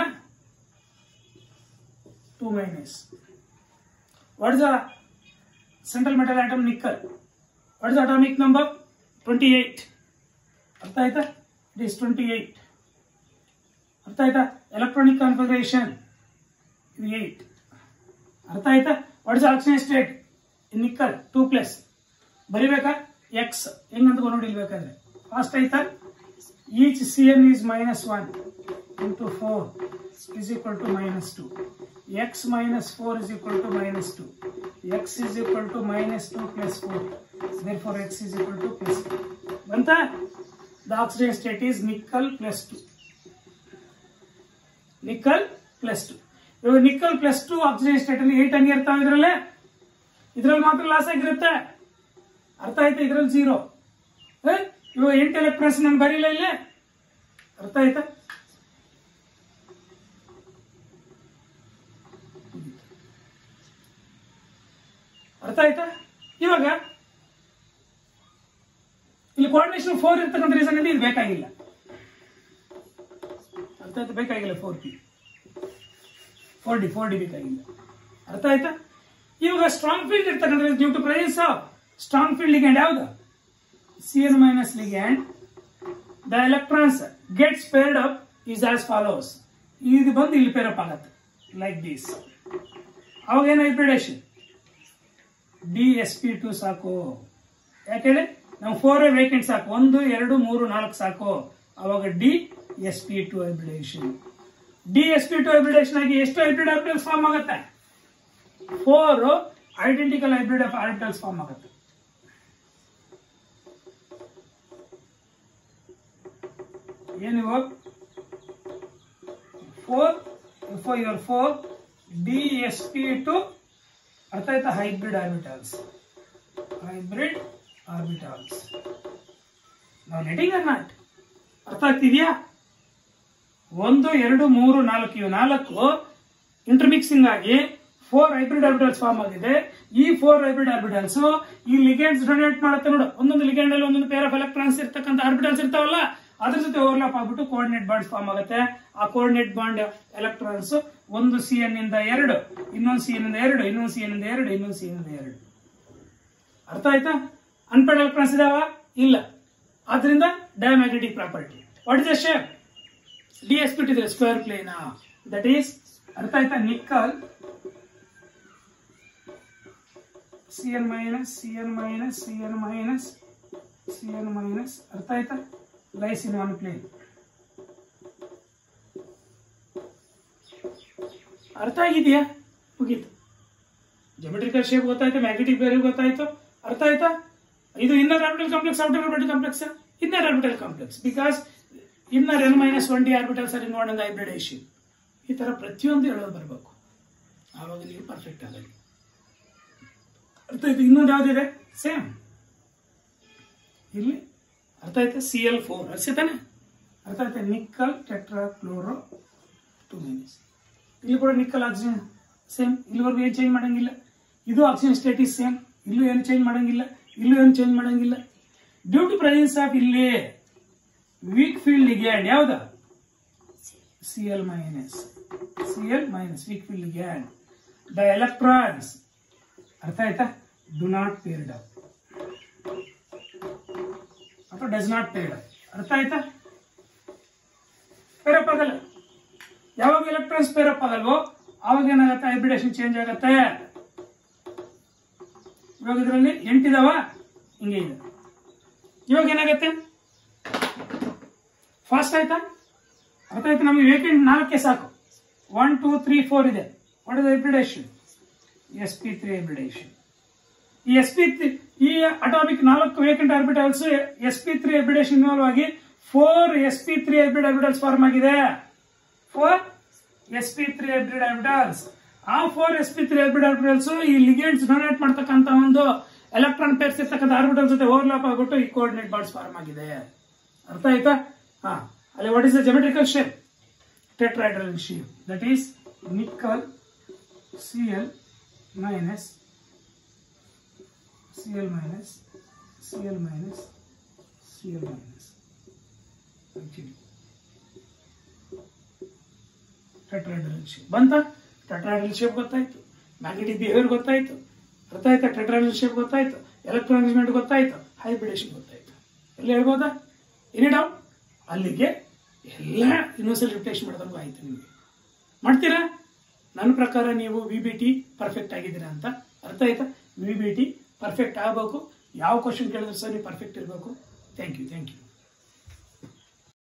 two minus what is the central metal atom nickel what is atomic number twenty eight ಅರ್ಥ ಆಯ್ತಾ ಇಟ್ ಈಸ್ ಟ್ವೆಂಟಿ ಏಟ್ ಅರ್ಥ ಆಯ್ತಾ ಎಲೆಕ್ಟ್ರಾನಿಕ್ ಕಾನ್ಫಿಗರೇಷನ್ ಇದು ಏಟ್ ಅರ್ಥ ಆಯ್ತಾ what is oxygen state nickel two plus ಬರಿಬೇಕಾ x ಹೆಂಗಂತ ನೋಡಿ ಬೇಕಾದ್ರೆ ಫಾಸ್ಟ್ ಆಯ್ತಾ each C N is minus one into four is equal to minus 2. x minus 4 is equal to minus 2. x is equal to minus 2 plus 4. Therefore, x is equal to plus 2. ಬಂತಾ the oxygen state is nickel plus two nickel plus two ಇವಾಗ nickel plus two oxygen state ಅಲ್ಲಿ eight ಹಂಗೆ ಇರ್ತಾವ ಇದ್ರಲ್ಲೇ ಇದ್ರಲ್ಲಿ ಮಾತ್ರ loss ಆಗಿರುತ್ತೆ ಅರ್ಥ ಆಯ್ತಾ ಇದ್ರಲ್ಲಿ ಜೀರೋ ಇವಾಗ ಎಂಟು ಎಲೆಕ್ಟ್ರಾನ್ಸ್ ನಾನು ಬರೀಲ್ಲ ಇಲ್ಲೇ ಅರ್ಥ ಆಯ್ತಾ ಅರ್ಥ ಆಯ್ತಾ ಇವಾಗ ಇಲ್ಲಿ ಕೋಆರ್ಡಿನೇಷನ್ ಫೋರ್ ಇರ್ತಕ್ಕಂಥ ರೀಸನ್ ಇದು ಬೇಕಾಗಿಲ್ಲ ಅರ್ಥ ಆಯ್ತಾ ಬೇಕಾಗಿಲ್ಲ four p four d four d ಬೇಕಾಗಿಲ್ಲ ಅರ್ಥ ಆಯ್ತಾ ಇವಾಗ ಸ್ಟ್ರಾಂಗ್ ಫೀಲ್ಡ್ ಇರ್ತಕ್ಕಂಥ due to presence of strong field ligand ಯಾವ್ದು C N minus ligand the electrons gets paired up is as follows ಇದು ಬಂದು ಇಲ್ಲಿ ಪೇರಪ್ ಆಗತ್ತೆ ಲೈಕ್ ದಿಸ್ ಅವಾಗ ಏನು hybridisation D S P two ಸಾಕು ಯಾಕೇಳಿ ನಾವು ಫೋರ್ ವೇಕೆಂಟ್ ಸಾಕು ಒಂದು ಎರಡು ಮೂರು ನಾಲ್ಕು ಸಾಕು ಅವಾಗ d S P two hybridisation D S P two hybridisation ಆಗಿ ಎಷ್ಟು ಹೈಬ್ರಿಡ್ ಆರ್ಬಿಟಲ್ಸ್ ಫಾರ್ಮ್ ಆಗುತ್ತೆ four identical hybrid of orbitals form ಆಗುತ್ತೆ ಏನಿವ four four your four D S P two ಅರ್ಥ ಆಯ್ತಾ ಹೈಬ್ರಿಡ್ ಆರ್ಬಿಟಲ್ಸ್ ಹೈಬ್ರಿಡ್ ಆರ್ಬಿಟಲ್ಸ್ ನಾವು ನೆಟಿಂಗ್ ಅರ್ not ಅರ್ಥ ಆಗ್ತಿದ್ಯಾ ಒಂದು ಎರಡು ಮೂರು ನಾಲ್ಕು ಇವು ನಾಲ್ಕು ಇಂಟರ್ಮಿಕ್ಸಿಂಗ್ ಆಗಿ ಫೋರ್ ಹೈಬ್ರಿಡ್ ಆರ್ಬಿಟಲ್ಸ್ ಫಾರ್ಮ್ ಆಗಿದೆ ಈ ಫೋರ್ ಹೈಬ್ರಿಡ್ ಆರ್ಬಿಟಲ್ಸ್ ಈ ಲಿಗೆಂಡ್ಸ್ ಡೊನೇಟ್ ಮಾಡುತ್ತೆ ನೋಡು ಒಂದೊಂದು ಲಿಗೆಂಡ್ ಅಲ್ಲಿ ಒಂದೊಂದು ಪೇರ್ ಆಫ್ ಎಲೆಕ್ಟ್ರಾನ್ಸ್ ಇರ್ತಕ್ಕಂಥ ಆರ್ಬಿಟಲ್ಸ್ ಇರ್ತಾವಲ್ಲ ಅದ್ರ ಜೊತೆ ಓವರ್ಲಾಪ್ ಆಗ್ಬಿಟ್ಟು ಕೋಆರ್ಡಿನೇಟ್ ಬಾಂಡ್ಸ್ ಫಾರ್ಮ್ ಆಗುತ್ತೆ ಆ ಕೋಆರ್ಡಿನೇಟ್ ಬಾಂಡ್ ಎಲೆಕ್ಟ್ರಾನ್ಸ್ ಒಂದು ಸಿ ಎನ್ ಇಂದ ಎರಡು ಇನ್ನೊಂದು ಸಿ ಎನ್ ಇಂದ ಎರಡು ಇನ್ನೊಂದು ಸಿ ಎನ್ ಇಂದ ಎರಡು ಇನ್ನೊಂದು ಸಿ ಎನ್ ಇಂದ ಎರಡು ಅರ್ಥ ಆಯ್ತಾ ಅನ್ಪೇಡ್ ಎಲೆಕ್ಟ್ರಾನ್ಸ್ ಇದಾವ ಇಲ್ಲ ಆದ್ರಿಂದ diamagnetic property what is the shape d S p ಇದೆ ಸ್ಕ್ವೇರ್ ಪ್ಲೇನ್ ದಟ್ ಈಸ್ ಅರ್ಥ ಆಯ್ತಾ nickel C N minus C N minus C N minus C N minus ಅರ್ಥ ಆಯ್ತಾ ಲೈಸ್ ಇನ್ ಒನ್ ಪ್ಲೇನ್ ಅರ್ಥ ಆಗಿದೆಯಾ ಮುಗೀತು ಜೊಮೆಟ್ರಿಕಲ್ ಶೇಪ್ ಗೊತ್ತಾಯ್ತು magnetic ಬೇರೆ ಗೊತ್ತಾಯ್ತು ಅರ್ಥ ಆಯ್ತಾ ಇದು inner orbital complex outer orbital complex inner orbital complex because inner n minus one D orbitals are involved in hybridisation ಈ ತರ ಪ್ರತಿಯೊಂದು ಹೇಳೋದು ಬರಬೇಕು ಆವಾಗ ನೀವು ಪರ್ಫೆಕ್ಟ್ ಆಗಲಿ ಅರ್ಥ ಆಯ್ತು ಇನ್ನೊಂದು ಯಾವ್ದಿದೆ ಸೇಮ್ ಇಲ್ಲಿ ಅರ್ಥ ಆಯ್ತಾ ಸಿ ಎಲ್ ಫೋರ್ ಅರ್ಸಿತಾನೆ ಅರ್ಥ ಆಯ್ತಾ nickel tetrachloro two minus ಇಲ್ಲಿ ಕೂಡ ನಿಕ್ಕಲ್ ಆಕ್ಸಿಜನ್ ಸೇಮ್ ಇಲ್ಲಿವರೆಗೂ ಏನು ಚೇಂಜ್ ಮಾಡಂಗಿಲ್ಲ ಇದು ಆಕ್ಸಿಜನ್ ಸ್ಟೇಟಿಸ್ ಸೇಮ್ ಇಲ್ಲೂ ಏನು ಚೇಂಜ್ ಮಾಡಂಗಿಲ್ಲ ಇಲ್ಲೂ ಏನು ಚೇಂಜ್ ಮಾಡಂಗಿಲ್ಲ ಡ್ಯೂ ಟು ಪ್ರೆಸೆನ್ಸ್ ಆಫ್ ಇಲ್ಲಿ ವೀಕ್ ಫೀಲ್ಡ್ ಲಿಗ್ಯಾಂಡ್ ಯಾವ್ದು C L minus C L minus weak field ligand the electrons ಅರ್ಥ ಆಯ್ತಾ ಡು ನಾಟ್ ಪೇರ್ಡ್ ಅಪ್ ಅಥವಾ ಡಸ್ ನಾಟ್ ಪೇರ್ಡ್ ಅಪ್ ಅರ್ಥ ಆಯ್ತಾ ಪೇರಪ್ ಆಗಲ್ಲ ಯಾವಾಗ ಎಲೆಕ್ಟ್ರಾನ್ಸ್ ಪೇರಪ್ ಆಗಲ್ವೋ ಆವಾಗ ಏನಾಗುತ್ತೆ ಹೈಬ್ರಿಡೇಷನ್ ಚೇಂಜ್ ಆಗತ್ತೆ ಇವಾಗ ಇದರಲ್ಲಿ ಎಂಟಿದಾವ ಹಿಂಗೆ ಇದೆ ಇವಾಗ ಏನಾಗತ್ತೆ ಫಾಸ್ಟ್ ಆಯ್ತಾ ಅರ್ಥ ಆಯ್ತು ನಮಗೆ ವೇಕೆಂಟ್ ನಾಲ್ಕೇ ಸಾಕು ಒನ್ ಟೂ ತ್ರೀ ಫೋರ್ ಇದೆ what is hybridisation S P three hybridisation ಈ ಎಸ್ ಪಿ ಈ ಅಟಾಮಿಕ್ ನಾಲ್ಕು vacant orbitals S P three hybridisation involve ಆಗಿ four S P three hybrid orbitals form ಆಗಿದೆ four S P three hybrid orbitals ಆ four S P three hybrid orbitals ಈ ligands donate ಮಾಡ್ತಕ್ಕಂತ ಒಂದು electron pairs ಇರ್ತಕ್ಕಂಥ orbital ಜೊತೆ ಓವರ್ಲಾಪ್ ಆಗ್ಬಿಟ್ಟು ಈ ಕೋಆರ್ಡಿನೇಟ್ ಬಾಂಡ್ಸ್ ಫಾರ್ಮ್ ಆಗಿದೆ ಅರ್ಥ ಆಯ್ತಾ ಹಾ ಅಲ್ಲಿ what is the geometrical shape tetrahedral shape that is nickel C L minus C L minus C L minus C L minus actually tetrahedral shape ಬಂತ ಟೆಟ್ರಾಹೈಡ್ರಲ್ ಶೇಪ್ ಗೊತ್ತಾಯ್ತು ಮ್ಯಾಗ್ನೆಟಿಕ್ ಬಿಹೇವಿಯರ್ ಗೊತ್ತಾಯ್ತು ಅರ್ಥ ಆಯ್ತಾ ಟೆಟ್ರಾಹೈಡ್ರಲ್ ಶೇಪ್ ಗೊತ್ತಾಯ್ತು electron arrangement ಗೊತ್ತಾಯ್ತು hybridisation ಗೊತ್ತಾಯ್ತು ಎಲ್ಲ ಹೇಳ್ಬೋದಾ ಎನಿ ಡೌಟ್ ಅಲ್ಲಿಗೆ ಎಲ್ಲ ಇನ್ನೊಂದ್ಸಲ ರಿಪ್ಲೇಸ್ ಮಾಡಿದಂಗೂ ಆಯ್ತು ನಿಮಗೆ ಮಾಡ್ತೀರಾ ನನ್ನ ಪ್ರಕಾರ ನೀವು ವಿ ಬಿ ಟಿ ಪರ್ಫೆಕ್ಟ್ ಆಗಿದ್ದೀರಾ ಅಂತ ಅರ್ಥ ಆಯ್ತಾ ವಿ ಬಿ ಟಿ ಪರ್ಫೆಕ್ಟ್ ಆಗಬೇಕು ಯಾವ ಕ್ವಶನ್ ಕೇಳಿದ್ರು ಸರ್ ನೀವು ಪರ್ಫೆಕ್ಟ್ ಇರಬೇಕು ಥ್ಯಾಂಕ್ ಯು ಥ್ಯಾಂಕ್ ಯು